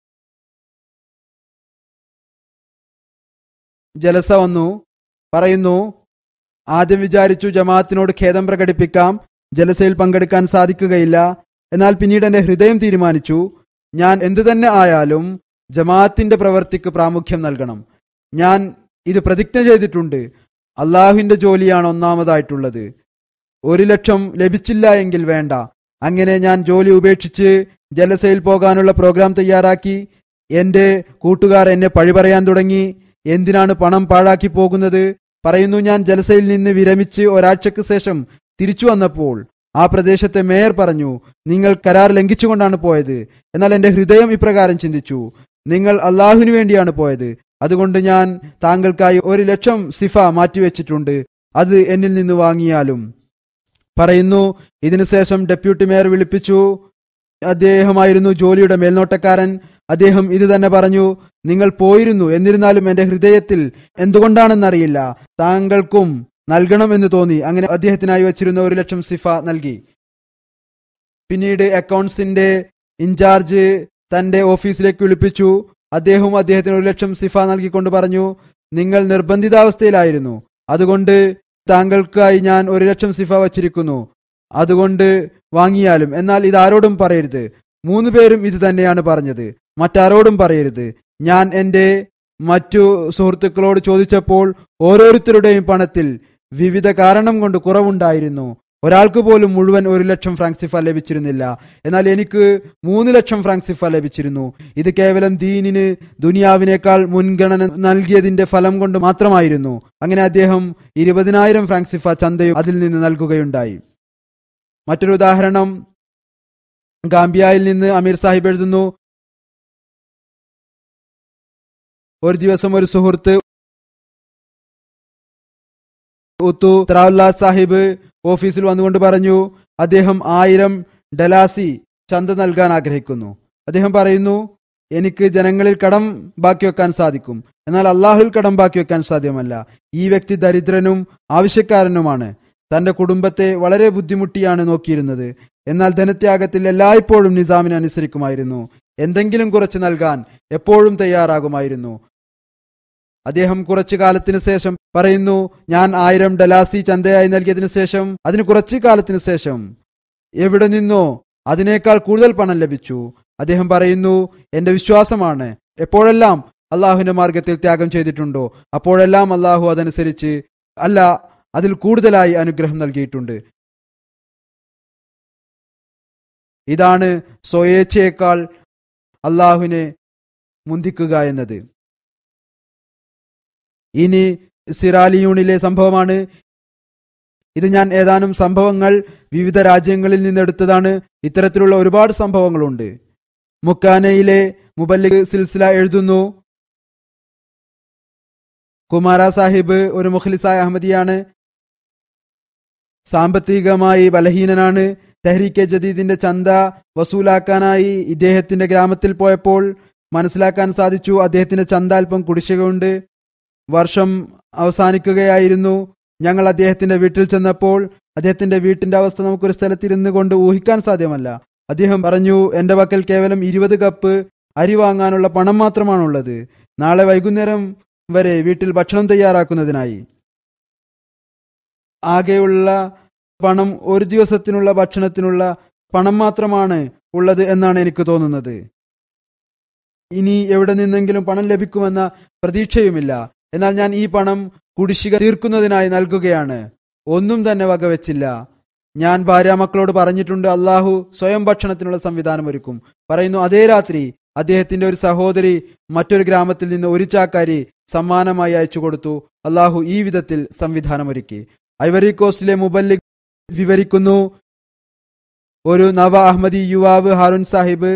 ജലസ വന്നു പറയുന്നു ആദ്യം വിചാരിച്ചു ജമാഅത്തിനോട് ഖേദം പ്രകടിപ്പിക്കാം ജലസയിൽ പങ്കെടുക്കാൻ സാധിക്കുകയില്ല എന്നാൽ പിന്നീട് എന്റെ ഹൃദയം തീരുമാനിച്ചു ഞാൻ എന്തു തന്നെ ആയാലും ജമാഅത്തിന്റെ പ്രവൃത്തിക്ക് പ്രാമുഖ്യം നൽകണം ഞാൻ ഇത് പ്രതിജ്ഞ ചെയ്തിട്ടുണ്ട് അള്ളാഹുവിന്റെ ജോലിയാണ് ഒന്നാമതായിട്ടുള്ളത് ഒരു ലക്ഷം ലഭിച്ചില്ല എങ്കിൽ വേണ്ട അങ്ങനെ ഞാൻ ജോലി ഉപേക്ഷിച്ച് ജലസയിൽ പോകാനുള്ള പ്രോഗ്രാം തയ്യാറാക്കി എന്റെ കൂട്ടുകാർ എന്നെ പഴി പറയാൻ തുടങ്ങി എന്തിനാണ് പണം പാഴാക്കി പോകുന്നത് പറയുന്നു ഞാൻ ജലസയിൽ നിന്ന് വിരമിച്ച് ഒരാഴ്ചക്ക് ശേഷം തിരിച്ചു വന്നപ്പോൾ ആ പ്രദേശത്തെ മേയർ പറഞ്ഞു നിങ്ങൾ കരാർ ലംഘിച്ചുകൊണ്ടാണ് പോയത് എന്നാൽ എന്റെ ഹൃദയം ഇപ്രകാരം ചിന്തിച്ചു നിങ്ങൾ അള്ളാഹുവിന് വേണ്ടിയാണ് പോയത് അതുകൊണ്ട് ഞാൻ താങ്കൾക്കായി ഒരു ലക്ഷം സിഫ മാറ്റിവെച്ചിട്ടുണ്ട് അത് എന്നിൽ നിന്ന് വാങ്ങിയാലും പറയുന്നു ഇതിനുശേഷം ഡെപ്യൂട്ടി മേയർ വിളിപ്പിച്ചു അദ്ദേഹമായിരുന്നു ജോലിയുടെ മേൽനോട്ടക്കാരൻ അദ്ദേഹം ഇത് തന്നെ പറഞ്ഞു നിങ്ങൾ പോയിരുന്നു എന്നിരുന്നാലും എന്റെ ഹൃദയത്തിൽ എന്തുകൊണ്ടാണെന്നറിയില്ല താങ്കൾക്കും നൽകണമെന്ന് തോന്നി അങ്ങനെ അദ്ദേഹത്തിനായി വച്ചിരുന്ന ഒരു ലക്ഷം സിഫ നൽകി പിന്നീട് അക്കൗണ്ട്സിന്റെ ഇൻചാർജ് തന്റെ ഓഫീസിലേക്ക് വിളിപ്പിച്ചു അദ്ദേഹവും അദ്ദേഹത്തിന് ഒരു ലക്ഷം സിഫ നൽകിക്കൊണ്ട് പറഞ്ഞു നിങ്ങൾ നിർബന്ധിതാവസ്ഥയിലായിരുന്നു അതുകൊണ്ട് താങ്കൾക്കായി ഞാൻ ഒരു ലക്ഷം സിഫ വച്ചിരിക്കുന്നു അതുകൊണ്ട് വാങ്ങിയാലും എന്നാൽ ഇതാരോടും പറയരുത് മൂന്ന് പേരും ഇത് തന്നെയാണ് പറഞ്ഞത് മറ്റാരോടും പറയരുത് ഞാൻ എന്റെ മറ്റു സുഹൃത്തുക്കളോട് ചോദിച്ചപ്പോൾ ഓരോരുത്തരുടെയും പണത്തിൽ വിവിധ കാരണം കൊണ്ട് കുറവുണ്ടായിരുന്നു ഒരാൾക്ക് പോലും മുഴുവൻ ഒരു ലക്ഷം ഫ്രാങ്സിഫ ലഭിച്ചിരുന്നില്ല എന്നാൽ എനിക്ക് മൂന്ന് ലക്ഷം ഫ്രാങ്സിഫ ലഭിച്ചിരുന്നു ഇത് കേവലം ദീനിന് ദുനിയാവിനേക്കാൾ മുൻഗണന നൽകിയതിന്റെ ഫലം കൊണ്ട് മാത്രമായിരുന്നു അങ്ങനെ അദ്ദേഹം ഇരുപതിനായിരം ഫ്രാങ്സിഫ ചന്തയും അതിൽ നിന്ന് നൽകുകയുണ്ടായി മറ്റൊരു ഉദാഹരണം ഗാംബിയയിൽ നിന്ന് അമീർ സാഹിബ് എഴുതുന്നു ഒരു ദിവസം ഒരു സുഹൃത്ത് ഉത്തു ത്രാവുല്ല സാഹിബ് ഓഫീസിൽ വന്നുകൊണ്ട് പറഞ്ഞു അദ്ദേഹം ആയിരം ഡലാസി ചന്ത നൽകാൻ ആഗ്രഹിക്കുന്നു അദ്ദേഹം പറയുന്നു എനിക്ക് ജനങ്ങളിൽ കടം ബാക്കി വെക്കാൻ സാധിക്കും എന്നാൽ അള്ളാഹുൽ കടം ബാക്കി വെക്കാൻ സാധ്യമല്ല ഈ വ്യക്തി ദരിദ്രനും ആവശ്യക്കാരനുമാണ് തന്റെ കുടുംബത്തെ വളരെ ബുദ്ധിമുട്ടിയാണ് നോക്കിയിരുന്നത് എന്നാൽ ധനത്യാഗത്തിൽ എല്ലായ്പ്പോഴും നിസാമിനെ അനുസരിക്കുമായിരുന്നു എന്തെങ്കിലും കുറച്ച് നൽകാൻ എപ്പോഴും തയ്യാറാകുമായിരുന്നു അദ്ദേഹം കുറച്ചു കാലത്തിന് ശേഷം പറയുന്നു ഞാൻ ആയിരം ഡലാസി ചന്തയായി നൽകിയതിനു ശേഷം അതിന് കുറച്ചു കാലത്തിന് ശേഷം എവിടെ നിന്നോ അതിനേക്കാൾ കൂടുതൽ പണം ലഭിച്ചു അദ്ദേഹം പറയുന്നു എന്റെ വിശ്വാസമാണ് എപ്പോഴെല്ലാം അള്ളാഹുവിന്റെ മാർഗത്തിൽ ത്യാഗം ചെയ്തിട്ടുണ്ടോ അപ്പോഴെല്ലാം അള്ളാഹു അതനുസരിച്ച് അല്ല അതിൽ കൂടുതലായി അനുഗ്രഹം നൽകിയിട്ടുണ്ട് ഇതാണ് സ്വയേച്ഛയേക്കാൾ അള്ളാഹുവിനെ മുന്തിക്കുക എന്നത് ഇനി സിറാലിയൂണിലെ സംഭവമാണ് ഇത് ഞാൻ ഏതാനും സംഭവങ്ങൾ വിവിധ രാജ്യങ്ങളിൽ നിന്നെടുത്തതാണ് ഇത്തരത്തിലുള്ള ഒരുപാട് സംഭവങ്ങളുണ്ട് മുക്കാനയിലെ മുബല്ലിഗ് സിൽസില എഴുതുന്നു കുമാര സാഹിബ് ഒരു മുഖ്ലിസായ അഹമ്മദിയാണ് സാമ്പത്തികമായി ബലഹീനനാണ് തെഹ്രീക്കെ ജദീദിന്റെ ചന്ത വസൂലാക്കാനായി ഇദ്ദേഹത്തിന്റെ ഗ്രാമത്തിൽ പോയപ്പോൾ മനസ്സിലാക്കാൻ സാധിച്ചു അദ്ദേഹത്തിന്റെ ചന്ത അല്പം കുടിശ്ശികയുണ്ട് വർഷം അവസാനിക്കുകയായിരുന്നു ഞങ്ങൾ അദ്ദേഹത്തിന്റെ വീട്ടിൽ ചെന്നപ്പോൾ അദ്ദേഹത്തിന്റെ വീട്ടിന്റെ അവസ്ഥ നമുക്കൊരു സ്ഥലത്തിരുന്ന് കൊണ്ട് ഊഹിക്കാൻ സാധ്യമല്ല അദ്ദേഹം പറഞ്ഞു എന്റെ പക്കൽ കേവലം ഇരുപത് കപ്പ് അരി വാങ്ങാനുള്ള പണം മാത്രമാണുള്ളത് നാളെ വൈകുന്നേരം വരെ വീട്ടിൽ ഭക്ഷണം തയ്യാറാക്കുന്നതിനായി ആകെയുള്ള പണം ഒരു ദിവസത്തിനുള്ള ഭക്ഷണത്തിനുള്ള പണം മാത്രമാണ് ഉള്ളത് എന്നാണ് എനിക്ക് തോന്നുന്നത് ഇനി എവിടെ നിന്നെങ്കിലും പണം ലഭിക്കുമെന്ന പ്രതീക്ഷയുമില്ല എന്നാൽ ഞാൻ ഈ പണം കുടിശ്ശിക തീർക്കുന്നതിനായി നൽകുകയാണ് ഒന്നും തന്നെ വകവെച്ചില്ല ഞാൻ ഭാര്യാമക്കളോട് പറഞ്ഞിട്ടുണ്ട് അള്ളാഹു സ്വയം ഭക്ഷണത്തിനുള്ള സംവിധാനം ഒരുക്കും പറയുന്നു അതേ രാത്രി അദ്ദേഹത്തിന്റെ ഒരു സഹോദരി മറ്റൊരു ഗ്രാമത്തിൽ നിന്ന് ഒരു ചാക്കാരി സമ്മാനമായി അയച്ചു കൊടുത്തു അള്ളാഹു ഈ വിധത്തിൽ സംവിധാനമൊരുക്കി ഐവറി കോസ്റ്റിലെ മുബല്ലിഗ് വിവരിക്കുന്നു ഒരു നവ അഹമ്മദി യുവാവ് ഹാറുൻ സാഹിബ്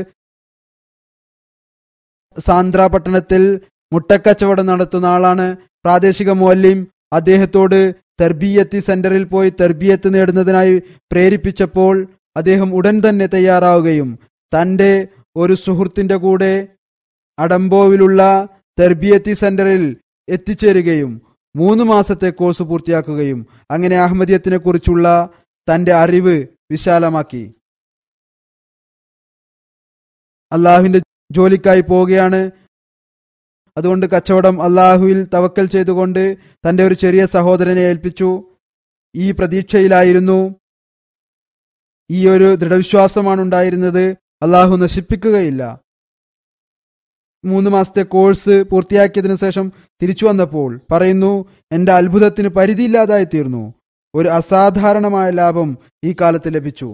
സാന്ദ്ര പട്ടണത്തിൽ മുട്ടക്കച്ചവടം നടത്തുന്ന ആളാണ് പ്രാദേശിക മുവല്ലിം അദ്ദേഹത്തോട് തെർബിയത്തി സെന്ററിൽ പോയി തെർബിയത്ത് നേടുന്നതിനായി പ്രേരിപ്പിച്ചപ്പോൾ അദ്ദേഹം ഉടൻ തന്നെ തയ്യാറാവുകയും തന്റെ ഒരു സുഹൃത്തിന്റെ കൂടെ അടംബോവിലുള്ള തെർബിയത്തി സെന്ററിൽ എത്തിച്ചേരുകയും മൂന്ന് മാസത്തെ കോഴ്സ് പൂർത്തിയാക്കുകയും അങ്ങനെ അഹമ്മദിയത്തിനെ കുറിച്ചുള്ള തന്റെ അറിവ് വിശാലമാക്കി അള്ളാഹുവിന്റെ ജോലിക്കായി പോവുകയാണ് അതുകൊണ്ട് കച്ചവടം അള്ളാഹുവിൽ തവക്കൽ ചെയ്തുകൊണ്ട് തന്റെ ഒരു ചെറിയ സഹോദരനെ ഏൽപ്പിച്ചു ഈ പ്രതീക്ഷയിലായിരുന്നു ഈ ഒരു ദൃഢവിശ്വാസമാണ് ഉണ്ടായിരുന്നത് അള്ളാഹു നശിപ്പിക്കുകയില്ല മൂന്ന് മാസത്തെ കോഴ്സ് പൂർത്തിയാക്കിയതിനു ശേഷം തിരിച്ചു വന്നപ്പോൾ പറയുന്നു എന്റെ അത്ഭുതത്തിന് പരിധിയില്ലാതായി തീർന്നു ഒരു അസാധാരണമായ ലാഭം ഈ കാലത്ത് ലഭിച്ചു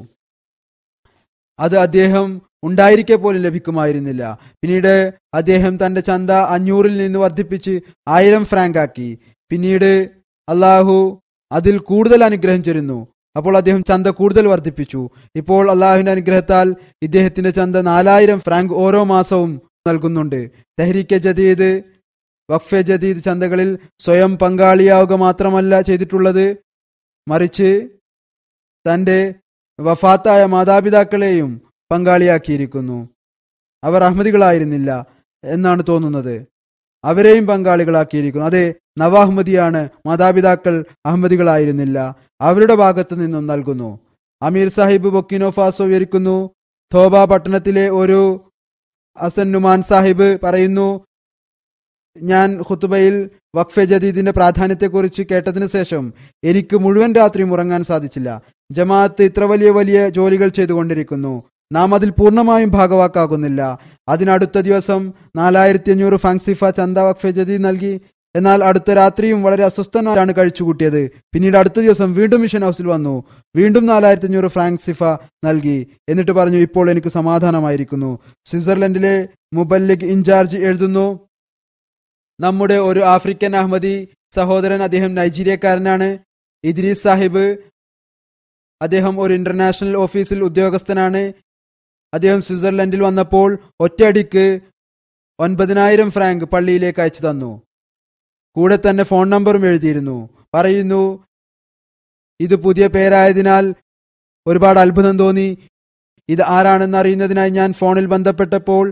അത് അദ്ദേഹം ഉണ്ടായിരിക്കെ പോലും ലഭിക്കുമായിരുന്നില്ല പിന്നീട് അദ്ദേഹം തന്റെ ചന്ത അഞ്ഞൂറിൽ നിന്ന് വർദ്ധിപ്പിച്ച് ആയിരം ഫ്രാങ്ക് ആക്കി പിന്നീട് അള്ളാഹു അതിൽ കൂടുതൽ അനുഗ്രഹം ചെരുന്നു അപ്പോൾ അദ്ദേഹം ചന്ത കൂടുതൽ വർദ്ധിപ്പിച്ചു ഇപ്പോൾ അള്ളാഹുവിന്റെ അനുഗ്രഹത്താൽ ഇദ്ദേഹത്തിന്റെ ചന്ത നാലായിരം ഫ്രാങ്ക് ഓരോ മാസവും നൽകുന്നുണ്ട് തെഹ്രീക്കെ ജദീദ് വഖഫെ ജദീദ് ചന്തകളിൽ സ്വയം പങ്കാളിയാവുക മാത്രമല്ല ചെയ്തിട്ടുള്ളത് മറിച്ച് തന്റെ വഫാത്തായ മാതാപിതാക്കളെയും പങ്കാളിയാക്കിയിരിക്കുന്നു അവർ അഹമ്മദികളായിരുന്നില്ല എന്നാണ് തോന്നുന്നത് അവരെയും പങ്കാളികളാക്കിയിരിക്കുന്നു അതെ നവാഹ്മദിയാണ് മാതാപിതാക്കൾ അഹമ്മദികളായിരുന്നില്ല അവരുടെ ഭാഗത്തു നിന്നും നൽകുന്നു അമീർ സാഹിബ് ബൊക്കിനോ ഫാസോ വിവരിക്കുന്നു തോബ പട്ടണത്തിലെ ഒരു ഹസൻ നുമാൻ സാഹിബ് പറയുന്നു ഞാൻ ഖുത്തുബയിൽ വഖഫെ ജദീദിന്റെ പ്രാധാന്യത്തെക്കുറിച്ച് കേട്ടതിനു ശേഷം എനിക്ക് മുഴുവൻ രാത്രിയും ഉറങ്ങാൻ സാധിച്ചില്ല ജമാഅത്ത് ഇത്ര വലിയ വലിയ ജോലികൾ ചെയ്തുകൊണ്ടിരിക്കുന്നു നാം അതിൽ പൂർണ്ണമായും ഭാഗവാക്കാകുന്നില്ല അതിനടുത്ത ദിവസം നാലായിരത്തി അഞ്ഞൂറ് ഫാങ്സിഫ ചന്ത വഖഫെ ജദീദ് നൽകി എന്നാൽ അടുത്ത രാത്രിയും വളരെ അസ്വസ്ഥനായാണ് കഴിച്ചുകൂട്ടിയത് പിന്നീട് അടുത്ത ദിവസം വീണ്ടും മിഷൻ ഹൗസിൽ വന്നു വീണ്ടും നാലായിരത്തി അഞ്ഞൂറ് ഫ്രാങ്ക് സിഫ നൽകി എന്നിട്ട് പറഞ്ഞു ഇപ്പോൾ എനിക്ക് സമാധാനമായിരിക്കുന്നു സ്വിറ്റ്സർലൻഡിലെ മുബല്ലിഗ് ഇൻചാർജ് എഴുതുന്നു നമ്മുടെ ഒരു ആഫ്രിക്കൻ അഹമ്മദി സഹോദരൻ അദ്ദേഹം നൈജീരിയക്കാരനാണ് ഇദ്രീസ് സാഹിബ് അദ്ദേഹം ഒരു ഇന്റർനാഷണൽ ഓഫീസിൽ ഉദ്യോഗസ്ഥനാണ് അദ്ദേഹം സ്വിറ്റ്സർലൻഡിൽ വന്നപ്പോൾ ഒറ്റയടിക്ക് ഒൻപതിനായിരം ഫ്രാങ്ക് പള്ളിയിലേക്ക് അയച്ചു തന്നു കൂടെ തന്നെ ഫോൺ നമ്പറും എഴുതിയിരുന്നു പറയുന്നു ഇത് പുതിയ പേരായതിനാൽ ഒരുപാട് അത്ഭുതം തോന്നി ഇത് ആരാണെന്ന് അറിയുന്നതിനായി ഞാൻ ഫോണിൽ ബന്ധപ്പെട്ടപ്പോൾ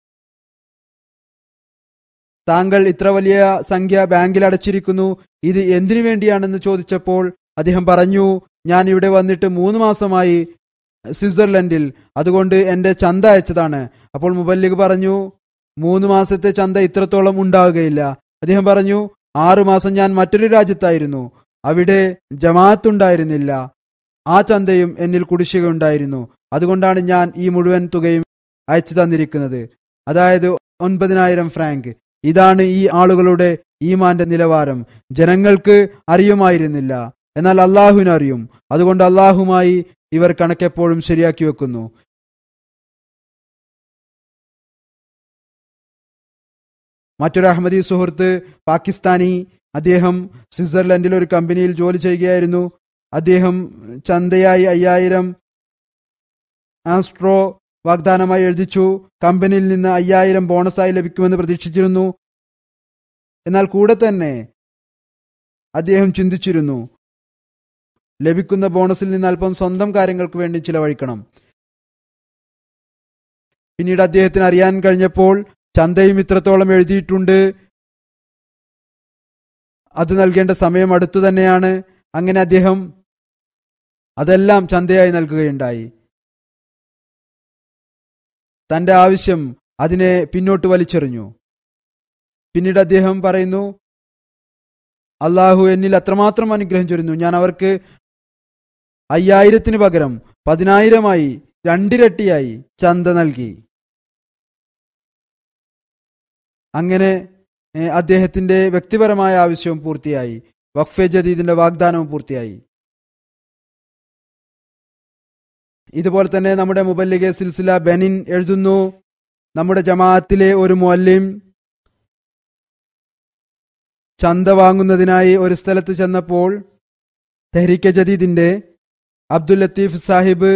താങ്കൾ ഇത്ര വലിയ സംഖ്യ ബാങ്കിൽ അടച്ചിരിക്കുന്നു ഇത് എന്തിനു വേണ്ടിയാണെന്ന് ചോദിച്ചപ്പോൾ അദ്ദേഹം പറഞ്ഞു ഞാൻ ഇവിടെ വന്നിട്ട് മൂന്ന് മാസമായി സ്വിറ്റ്സർലൻഡിൽ അതുകൊണ്ട് എന്റെ ചന്ത അയച്ചതാണ് അപ്പോൾ മുബല്ലിഗ് പറഞ്ഞു മൂന്ന് മാസത്തെ ചന്ത ഇത്രത്തോളം ഉണ്ടാവുകയില്ല അദ്ദേഹം പറഞ്ഞു ആറു മാസം ഞാൻ മറ്റൊരു രാജ്യത്തായിരുന്നു അവിടെ ജമാഅത്ത് ഉണ്ടായിരുന്നില്ല ആ ചന്തയും എന്നിൽ കുടിശ്ശിക ഉണ്ടായിരുന്നു അതുകൊണ്ടാണ് ഞാൻ ഈ മുഴുവൻ തുകയും അയച്ചു തന്നിരിക്കുന്നത് അതായത് ഒൻപതിനായിരം ഫ്രാങ്ക് ഇതാണ് ഈ ആളുകളുടെ ഈമാന്റെ നിലവാരം ജനങ്ങൾക്ക് അറിയുമായിരുന്നില്ല എന്നാൽ അള്ളാഹുവിന് അറിയും അതുകൊണ്ട് അള്ളാഹുമായി ഇവർ കണക്കെപ്പോഴും ശരിയാക്കി വെക്കുന്നു മറ്റൊരു അഹമ്മദി സുഹൃത്ത് പാകിസ്ഥാനി അദ്ദേഹം സ്വിറ്റ്സർലൻഡിൽ ഒരു കമ്പനിയിൽ ജോലി ചെയ്യുകയായിരുന്നു അദ്ദേഹം ചന്തയായി അയ്യായിരം ആസ്ട്രോ വാഗ്ദാനമായി എഴുതിച്ചു കമ്പനിയിൽ നിന്ന് അയ്യായിരം ബോണസായി ലഭിക്കുമെന്ന് പ്രതീക്ഷിച്ചിരുന്നു എന്നാൽ കൂടെ തന്നെ അദ്ദേഹം ചിന്തിച്ചിരുന്നു ലഭിക്കുന്ന ബോണസിൽ നിന്ന് അല്പം സ്വന്തം കാര്യങ്ങൾക്ക് വേണ്ടി ചിലവഴിക്കണം പിന്നീട് അദ്ദേഹത്തിന് അറിയാൻ കഴിഞ്ഞപ്പോൾ ചന്തയും ഇത്രത്തോളം എഴുതിയിട്ടുണ്ട് അത് നൽകേണ്ട സമയം അടുത്തു തന്നെയാണ് അങ്ങനെ അദ്ദേഹം അതെല്ലാം ചന്തയായി നൽകുകയുണ്ടായി തന്റെ ആവശ്യം അതിനെ പിന്നോട്ട് വലിച്ചെറിഞ്ഞു പിന്നീട് അദ്ദേഹം പറയുന്നു അള്ളാഹു എന്നിൽ അത്രമാത്രം അനുഗ്രഹം ചൊരിഞ്ഞു ഞാൻ അവർക്ക് അയ്യായിരത്തിന് പകരം പതിനായിരമായി രണ്ടിരട്ടിയായി ചന്ത നൽകി അങ്ങനെ ഏ, അദ്ദേഹത്തിന്റെ വ്യക്തിപരമായ ആവശ്യവും പൂർത്തിയായി വഖഫെ ജദീദിന്റെ വാഗ്ദാനവും പൂർത്തിയായി ഇതുപോലെ തന്നെ നമ്മുടെ മുബല്ലിഗെ സിൽസില ബെനിൻ എഴുതുന്നു നമ്മുടെ ജമാഅത്തിലെ ഒരു മുഅല്ലിം ചന്ത വാങ്ങുന്നതിനായി ഒരു സ്ഥലത്ത് ചെന്നപ്പോൾ തെഹ്രീക്കെ ജദീദിന്റെ അബ്ദുൽ ലത്തീഫ് സാഹിബ്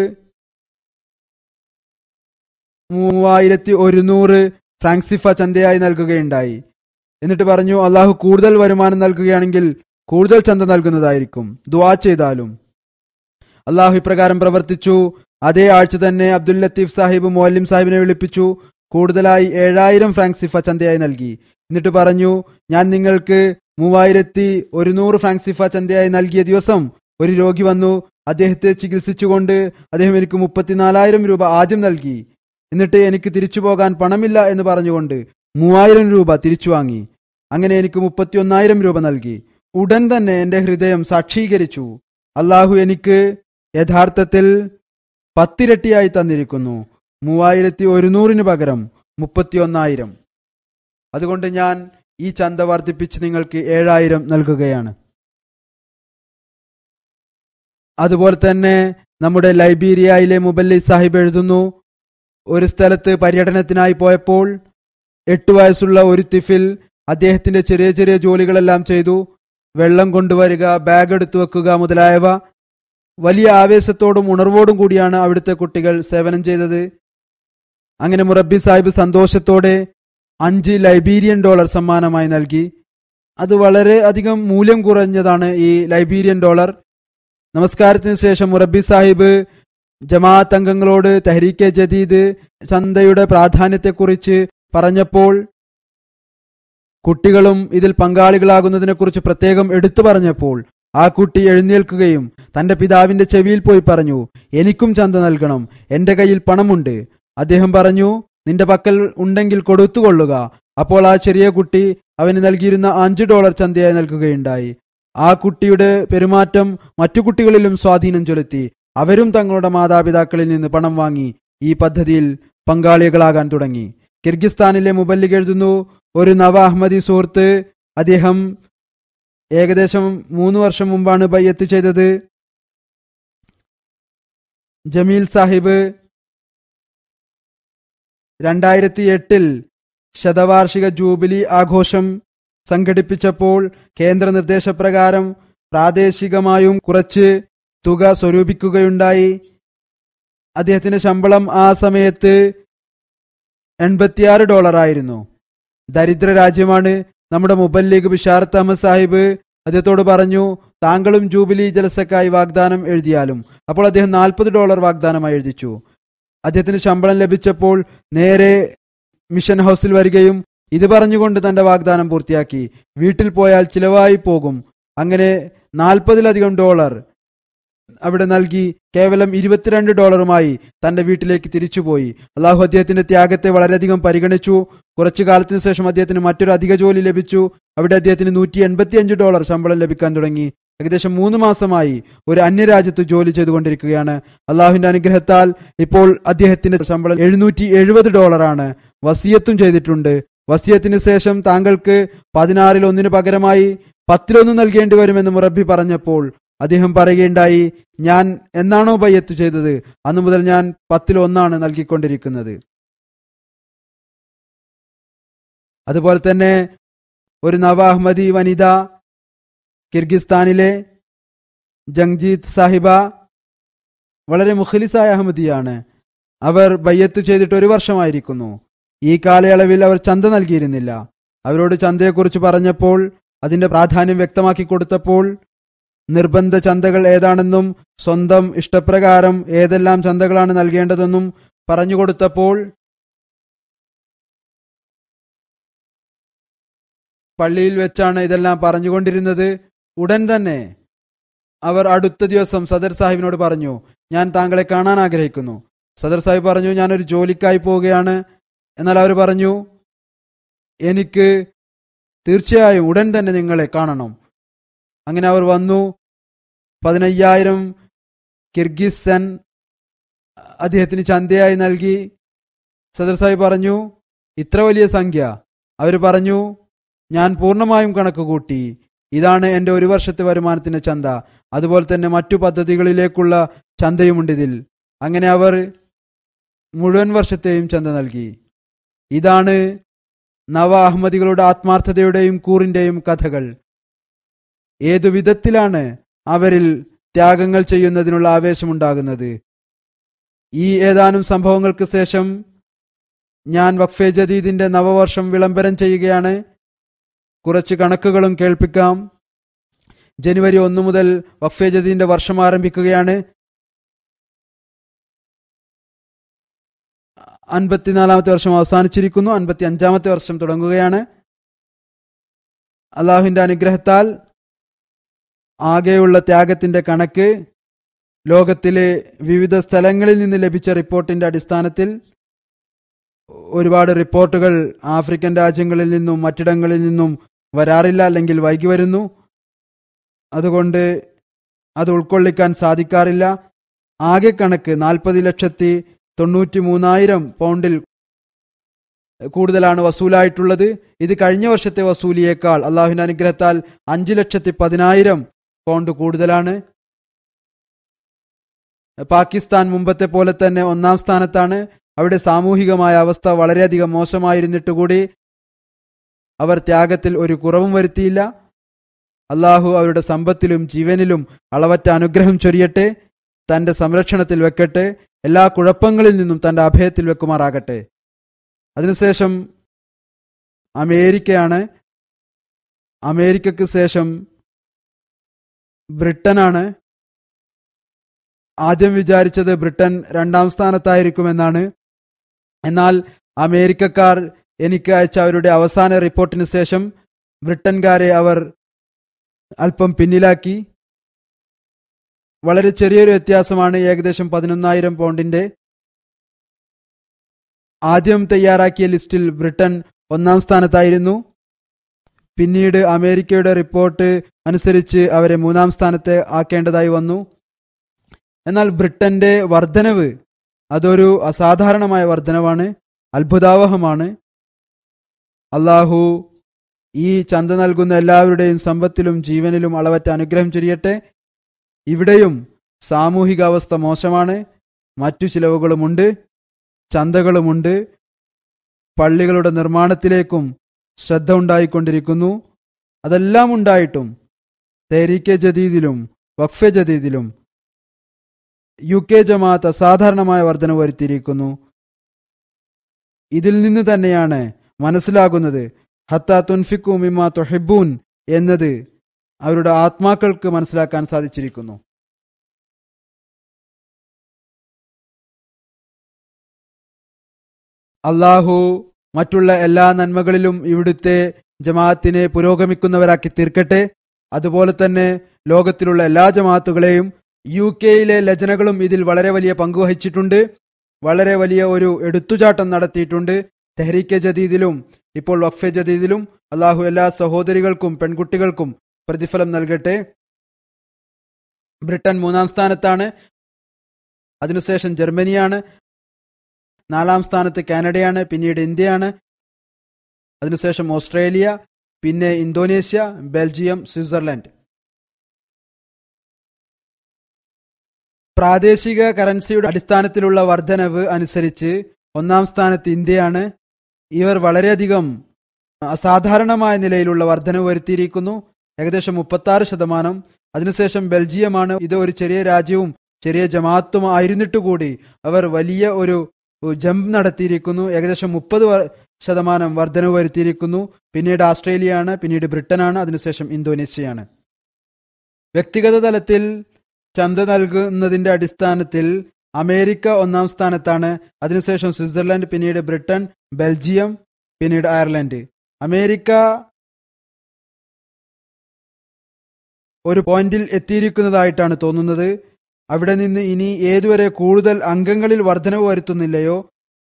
മൂവായിരത്തി ഒരുന്നൂറ് ഫ്രാങ്സിഫ ചന്തയായി നൽകുകയുണ്ടായി എന്നിട്ട് പറഞ്ഞു അള്ളാഹു കൂടുതൽ വരുമാനം നൽകുകയാണെങ്കിൽ കൂടുതൽ ചന്ത നൽകുന്നതായിരിക്കും ദുവാ ചെയ്താലും അള്ളാഹു ഇപ്രകാരം പ്രവർത്തിച്ചു അതേ ആഴ്ച തന്നെ അബ്ദുൽ ലത്തീഫ് സാഹിബ് മോല്ലിം സാഹിബിനെ വിളിപ്പിച്ചു കൂടുതലായി ഏഴായിരം ഫ്രാങ്സിഫ ചന്തയായി നൽകി എന്നിട്ട് പറഞ്ഞു ഞാൻ നിങ്ങൾക്ക് മൂവായിരത്തി ഒരുന്നൂറ് ഫ്രാങ്സിഫ ചന്തയായി നൽകിയ ദിവസം ഒരു രോഗി വന്നു അദ്ദേഹത്തെ ചികിത്സിച്ചുകൊണ്ട് അദ്ദേഹം എനിക്ക് മുപ്പത്തിനാലായിരം രൂപ ആദ്യം നൽകി എന്നിട്ട് എനിക്ക് തിരിച്ചു പോകാൻ പണമില്ല എന്ന് പറഞ്ഞുകൊണ്ട് മൂവായിരം രൂപ തിരിച്ചു വാങ്ങി അങ്ങനെ എനിക്ക് മുപ്പത്തിയൊന്നായിരം രൂപ നൽകി ഉടൻ തന്നെ എന്റെ ഹൃദയം സാക്ഷീകരിച്ചു അള്ളാഹു എനിക്ക് യഥാർത്ഥത്തിൽ പത്തിരട്ടിയായി തന്നിരിക്കുന്നു മൂവായിരത്തി ഒരുന്നൂറിന് പകരം മുപ്പത്തിയൊന്നായിരം അതുകൊണ്ട് ഞാൻ ഈ ചന്ത വർദ്ധിപ്പിച്ച് നിങ്ങൾക്ക് ഏഴായിരം നൽകുകയാണ് അതുപോലെ തന്നെ നമ്മുടെ ലൈബീരിയയിലെ മുബല്ലി സാഹിബ് എഴുതുന്നു ഒരു സ്ഥലത്ത് പര്യടനത്തിനായി പോയപ്പോൾ എട്ടു വയസ്സുള്ള ഒരു തിഫിൽ അദ്ദേഹത്തിന്റെ ചെറിയ ചെറിയ ജോലികളെല്ലാം ചെയ്തു വെള്ളം കൊണ്ടുവരിക ബാഗ് എടുത്തു വെക്കുക മുതലായവ വലിയ ആവേശത്തോടും ഉണർവോടും കൂടിയാണ് അവിടുത്തെ കുട്ടികൾ സേവനം ചെയ്തത് അങ്ങനെ മുറബി സാഹിബ് സന്തോഷത്തോടെ അഞ്ച് ലൈബീരിയൻ ഡോളർ സമ്മാനമായി നൽകി അത് വളരെ അധികം മൂല്യം കുറഞ്ഞതാണ് ഈ ലൈബീരിയൻ ഡോളർ നമസ്കാരത്തിന് ശേഷം മുറബി സാഹിബ് ജമാഅത്ത് അംഗങ്ങളോട് തെഹരീക്കെ ജദീദ് ചന്തയുടെ പ്രാധാന്യത്തെക്കുറിച്ച് പറഞ്ഞപ്പോൾ കുട്ടികളും ഇതിൽ പങ്കാളികളാകുന്നതിനെക്കുറിച്ച് പ്രത്യേകം എടുത്തു പറഞ്ഞപ്പോൾ ആ കുട്ടി എഴുന്നേൽക്കുകയും തന്റെ പിതാവിന്റെ ചെവിയിൽ പോയി പറഞ്ഞു എനിക്കും ചന്ത നൽകണം എന്റെ കയ്യിൽ പണമുണ്ട് അദ്ദേഹം പറഞ്ഞു നിന്റെ പക്കൽ ഉണ്ടെങ്കിൽ കൊടുത്തുകൊള്ളുക അപ്പോൾ ആ ചെറിയ കുട്ടി അവന് നൽകിയിരുന്ന അഞ്ചു ഡോളർ ചന്തയായി നൽകുകയുണ്ടായി ആ കുട്ടിയുടെ പെരുമാറ്റം മറ്റു കുട്ടികളിലും സ്വാധീനം ചെലുത്തി അവരും തങ്ങളുടെ മാതാപിതാക്കളിൽ നിന്ന് പണം വാങ്ങി ഈ പദ്ധതിയിൽ പങ്കാളികളാകാൻ തുടങ്ങി കിർഗിസ്ഥാനിലെ മുബല്ലിഗ് എഴുതുന്നു ഒരു നവ അഹമ്മദി സുഹൃത്ത് അദ്ദേഹം ഏകദേശം മൂന്ന് വർഷം മുമ്പാണ് ബയ്യത്ത് ചെയ്തത് ജമീൽ സാഹിബ് രണ്ടായിരത്തി എട്ടിൽ ശതവാർഷിക ജൂബിലി ആഘോഷം സംഘടിപ്പിച്ചപ്പോൾ കേന്ദ്ര നിർദ്ദേശപ്രകാരം പ്രാദേശികമായും കുറച്ച് തുക സ്വരൂപിക്കുകയുണ്ടായി അദ്ദേഹത്തിന്റെ ശമ്പളം ആ സമയത്ത് എൺപത്തിയാറ് ഡോളർ ആയിരുന്നു ദരിദ്ര രാജ്യമാണ് നമ്മുടെ മുബല്ലീഗ് ബിഷാരത്ത് അഹമ്മദ് സാഹിബ് അദ്ദേഹത്തോട് പറഞ്ഞു താങ്കളും ജൂബിലി ജലസക്കായി വാഗ്ദാനം എഴുതിയാലും അപ്പോൾ അദ്ദേഹം നാൽപ്പത് ഡോളർ വാഗ്ദാനമായി എഴുതിച്ചു അദ്ദേഹത്തിന് ശമ്പളം ലഭിച്ചപ്പോൾ നേരെ മിഷൻ ഹൗസിൽ വരികയും ഇത് പറഞ്ഞുകൊണ്ട് തന്റെ വാഗ്ദാനം പൂർത്തിയാക്കി വീട്ടിൽ പോയാൽ ചിലവായി പോകും അങ്ങനെ നാൽപ്പതിലധികം ഡോളർ അവിടെ നൽകി കേവലം ഇരുപത്തിരണ്ട് ഡോളറുമായി തന്റെ വീട്ടിലേക്ക് തിരിച്ചുപോയി അള്ളാഹു അദ്ദേഹത്തിന്റെ ത്യാഗത്തെ വളരെയധികം പരിഗണിച്ചു കുറച്ചു കാലത്തിന് ശേഷം അദ്ദേഹത്തിന് മറ്റൊരു അധിക ജോലി ലഭിച്ചു അവിടെ അദ്ദേഹത്തിന് നൂറ്റി എൺപത്തിയഞ്ച് ഡോളർ ശമ്പളം ലഭിക്കാൻ തുടങ്ങി ഏകദേശം മൂന്ന് മാസമായി ഒരു അന്യരാജ്യത്ത് ജോലി ചെയ്തുകൊണ്ടിരിക്കുകയാണ് അള്ളാഹുവിന്റെ അനുഗ്രഹത്താൽ ഇപ്പോൾ അദ്ദേഹത്തിന്റെ ശമ്പളം എഴുന്നൂറ്റി എഴുപത് ഡോളറാണ് വസിയത്തും ചെയ്തിട്ടുണ്ട് വസിയത്തിന് ശേഷം താങ്കൾക്ക് പതിനാറിൽ ഒന്നിനു പകരമായി പത്തിലൊന്ന് നൽകേണ്ടി വരുമെന്ന് മുറബി പറഞ്ഞപ്പോൾ അദ്ദേഹം പറയുകയുണ്ടായി ഞാൻ എന്നാണോ ബയ്യത്ത് ചെയ്തത് അന്നു മുതൽ ഞാൻ പത്തിലൊന്നാണ് നൽകിക്കൊണ്ടിരിക്കുന്നത് അതുപോലെ തന്നെ ഒരു നവ അഹമ്മദി വനിത കിർഗിസ്ഥാനിലെ ജംഗ്ജീത് സാഹിബ വളരെ മുഖലിസായ അഹമ്മദിയാണ് അവർ ബയ്യത്ത് ചെയ്തിട്ട് ഒരു വർഷമായിരിക്കുന്നു ഈ കാലയളവിൽ അവർ ചന്ത നൽകിയിരുന്നില്ല അവരോട് ചന്തയെക്കുറിച്ച് പറഞ്ഞപ്പോൾ അതിന്റെ പ്രാധാന്യം വ്യക്തമാക്കി കൊടുത്തപ്പോൾ നിർബന്ധ ചന്തകൾ ഏതാണെന്നും സ്വന്തം ഇഷ്ടപ്രകാരം ഏതെല്ലാം ചന്തകളാണ് നൽകേണ്ടതെന്നും പറഞ്ഞുകൊടുത്തപ്പോൾ പള്ളിയിൽ വെച്ചാണ് ഇതെല്ലാം പറഞ്ഞുകൊണ്ടിരുന്നത് ഉടൻ തന്നെ അവർ അടുത്ത ദിവസം സദർ സാഹിബിനോട് പറഞ്ഞു ഞാൻ താങ്കളെ കാണാൻ ആഗ്രഹിക്കുന്നു സദർ സാഹിബ് പറഞ്ഞു ഞാനൊരു ജോലിക്കായി പോവുകയാണ് എന്നാൽ അവർ പറഞ്ഞു എനിക്ക് തീർച്ചയായും ഉടൻ തന്നെ നിങ്ങളെ കാണണം അങ്ങനെ അവർ വന്നു പതിനയ്യായിരം കിർഗിസൻ അദ്ദേഹത്തിന് ചന്തയായി നൽകി സദർ സാഹിബ് പറഞ്ഞു ഇത്ര വലിയ സംഖ്യ അവർ പറഞ്ഞു ഞാൻ പൂർണ്ണമായും കണക്ക് കൂട്ടി ഇതാണ് എൻ്റെ ഒരു വർഷത്തെ വരുമാനത്തിന്റെ ചന്ത അതുപോലെ തന്നെ മറ്റു പദ്ധതികളിലേക്കുള്ള ചന്തയുമുണ്ട് ഇതിൽ അങ്ങനെ അവർ മുഴുവൻ വർഷത്തെയും ചന്ത നൽകി ഇതാണ് നവ അഹമ്മദികളുടെ ആത്മാർത്ഥതയുടെയും കൂറിന്റെയും കഥകൾ ഏതു വിധത്തിലാണ് അവരിൽ ത്യാഗങ്ങൾ ചെയ്യുന്നതിനുള്ള ആവേശമുണ്ടാകുന്നത് ഈ ഏതാനും സംഭവങ്ങൾക്ക് ശേഷം ഞാൻ വഖഫെ ജദീദിന്റെ നവവർഷം വിളംബരം ചെയ്യുകയാണ് കുറച്ച് കണക്കുകളും കേൾപ്പിക്കാം ജനുവരി ഒന്ന് മുതൽ വഖഫെ ജദീദിന്റെ വർഷം ആരംഭിക്കുകയാണ് അൻപത്തിനാലാമത്തെ വർഷം അവസാനിച്ചിരിക്കുന്നു അൻപത്തി അഞ്ചാമത്തെ വർഷം തുടങ്ങുകയാണ് അള്ളാഹുവിന്റെ അനുഗ്രഹത്താൽ ആകെയുള്ള ത്യാഗത്തിന്റെ കണക്ക് ലോകത്തിലെ വിവിധ സ്ഥലങ്ങളിൽ നിന്ന് ലഭിച്ച റിപ്പോർട്ടിന്റെ അടിസ്ഥാനത്തിൽ ഒരുപാട് റിപ്പോർട്ടുകൾ ആഫ്രിക്കൻ രാജ്യങ്ങളിൽ നിന്നും മറ്റിടങ്ങളിൽ നിന്നും വരാറില്ല അല്ലെങ്കിൽ വൈകി വരുന്നു അതുകൊണ്ട് അത് ഉൾക്കൊള്ളിക്കാൻ സാധിക്കാറില്ല ആകെ കണക്ക് നാൽപ്പത് ലക്ഷത്തി തൊണ്ണൂറ്റി മൂന്നായിരം പൗണ്ടിൽ കൂടുതലാണ് വസൂലായിട്ടുള്ളത് ഇത് കഴിഞ്ഞ വർഷത്തെ വസൂലിയേക്കാൾ അള്ളാഹുവിന്റെ അനുഗ്രഹത്താൽ അഞ്ചു ലക്ഷത്തി പതിനായിരം പൗണ്ട് കൂടുതലാണ് പാകിസ്ഥാൻ മുമ്പത്തെ പോലെ തന്നെ ഒന്നാം സ്ഥാനത്താണ് അവിടെ സാമൂഹികമായ അവസ്ഥ വളരെയധികം മോശമായിരുന്നിട്ട് കൂടി അവർ ത്യാഗത്തിൽ ഒരു കുറവും വരുത്തിയില്ല അള്ളാഹു അവരുടെ സമ്പത്തിലും ജീവനിലും അളവറ്റ അനുഗ്രഹം ചൊരിയട്ടെ തന്റെ സംരക്ഷണത്തിൽ വെക്കട്ടെ എല്ലാ കുഴപ്പങ്ങളിൽ നിന്നും തന്റെ അഭയത്തിൽ വെക്കുമാറാകട്ടെ അതിനുശേഷം അമേരിക്കയാണ് അമേരിക്കക്ക് ശേഷം ബ്രിട്ടനാണ് ആദ്യം വിചാരിച്ചത് ബ്രിട്ടൻ രണ്ടാം സ്ഥാനത്തായിരിക്കുമെന്നാണ് എന്നാൽ അമേരിക്കക്കാർ എനിക്ക് അയച്ച അവരുടെ അവസാന റിപ്പോർട്ടിന് ശേഷം ബ്രിട്ടൻകാരെ അവർ അല്പം പിന്നിലാക്കി വളരെ ചെറിയൊരു വ്യത്യാസമാണ് ഏകദേശം പതിനൊന്നായിരം പൗണ്ടിന്റെ ആദ്യം തയ്യാറാക്കിയ ലിസ്റ്റിൽ ബ്രിട്ടൻ ഒന്നാം സ്ഥാനത്തായിരുന്നു പിന്നീട് അമേരിക്കയുടെ റിപ്പോർട്ട് അനുസരിച്ച് അവരെ മൂന്നാം സ്ഥാനത്തെ ആക്കേണ്ടതായി വന്നു എന്നാൽ ബ്രിട്ടന്റെ വർധനവ് അതൊരു അസാധാരണമായ വർധനവാണ് അത്ഭുതാവഹമാണ് അള്ളാഹു ഈ ചന്ത നൽകുന്ന എല്ലാവരുടെയും സമ്പത്തിലും ജീവനിലും അളവറ്റ അനുഗ്രഹം ചൊരിയട്ടെ ഇവിടെയും സാമൂഹിക അവസ്ഥ മോശമാണ് മറ്റു ചിലവുകളുമുണ്ട് ചന്തകളുമുണ്ട് പള്ളികളുടെ നിർമ്മാണത്തിലേക്കും ശ്രദ്ധ ഉണ്ടായിക്കൊണ്ടിരിക്കുന്നു അതെല്ലാം ഉണ്ടായിട്ടും തെരീക്കെ ജദീദിലും വഖഫെ ജദീദിലും യു കെ ജമാഅത്ത് അസാധാരണമായ വർധന വരുത്തിയിരിക്കുന്നു ഇതിൽ നിന്ന് തന്നെയാണ് മനസ്സിലാകുന്നത് ഹത്ത തുൻഫിക്കു മിമ്മ തൊഹിബൂൻ എന്നത് അവരുടെ ആത്മാക്കൾക്ക് മനസ്സിലാക്കാൻ സാധിച്ചിരിക്കുന്നു അള്ളാഹു മറ്റുള്ള എല്ലാ നന്മകളിലും ഇവിടുത്തെ ജമാഅത്തിനെ പുരോഗമിക്കുന്നവരാക്കി തീർക്കട്ടെ അതുപോലെ തന്നെ ലോകത്തിലുള്ള എല്ലാ ജമാഅത്തുകളെയും യു കെയിലെ ലജനകളും ഇതിൽ വളരെ വലിയ പങ്കുവഹിച്ചിട്ടുണ്ട് വളരെ വലിയ ഒരു എടുത്തുചാട്ടം നടത്തിയിട്ടുണ്ട് തെഹ്രീക്കെ ജദീദിലും ഇപ്പോൾ വഖഫെ ജദീദിലും അള്ളാഹു എല്ലാ സഹോദരികൾക്കും പെൺകുട്ടികൾക്കും പ്രതിഫലം നൽകട്ടെ ബ്രിട്ടൻ മൂന്നാം സ്ഥാനത്താണ് അതിനുശേഷം ജർമ്മനിയാണ് നാലാം സ്ഥാനത്ത് കാനഡയാണ് പിന്നീട് ഇന്ത്യയാണ് അതിനുശേഷം ഓസ്ട്രേലിയ പിന്നെ ഇന്തോനേഷ്യ ബെൽജിയം സ്വിറ്റ്സർലൻഡ് പ്രാദേശിക കറൻസിയുടെ അടിസ്ഥാനത്തിലുള്ള വർധനവ് അനുസരിച്ച് ഒന്നാം സ്ഥാനത്ത് ഇന്ത്യയാണ് ഇവർ വളരെയധികം അസാധാരണമായ നിലയിലുള്ള വർധനവ് വരുത്തിയിരിക്കുന്നു ഏകദേശം മുപ്പത്തി ആറ് ശതമാനം അതിനുശേഷം ബെൽജിയമാണ് ഇത് ഒരു ചെറിയ രാജ്യവും ചെറിയ ജമാഅത്തും ആയിരുന്നിട്ട് കൂടി അവർ വലിയ ഒരു ജമ്പ് നടത്തിയിരിക്കുന്നു ഏകദേശം മുപ്പത് ശതമാനം വർധനവ് വരുത്തിയിരിക്കുന്നു പിന്നീട് ആസ്ട്രേലിയയാണ് പിന്നീട് ബ്രിട്ടനാണ് അതിനുശേഷം ഇന്തോനേഷ്യയാണ് വ്യക്തിഗത തലത്തിൽ ചന്ത നൽകുന്നതിന്റെ അടിസ്ഥാനത്തിൽ അമേരിക്ക ഒന്നാം സ്ഥാനത്താണ് അതിനുശേഷം സ്വിറ്റ്സർലൻഡ് പിന്നീട് ബ്രിട്ടൻ ബെൽജിയം പിന്നീട് അയർലൻഡ് അമേരിക്ക ഒരു പോയിന്റിൽ എത്തിയിരിക്കുന്നതായിട്ടാണ് തോന്നുന്നത് അവിടെ നിന്ന് ഇനി ഏതുവരെ കൂടുതൽ അംഗങ്ങളിൽ വർധനവ് വരുത്തുന്നില്ലയോ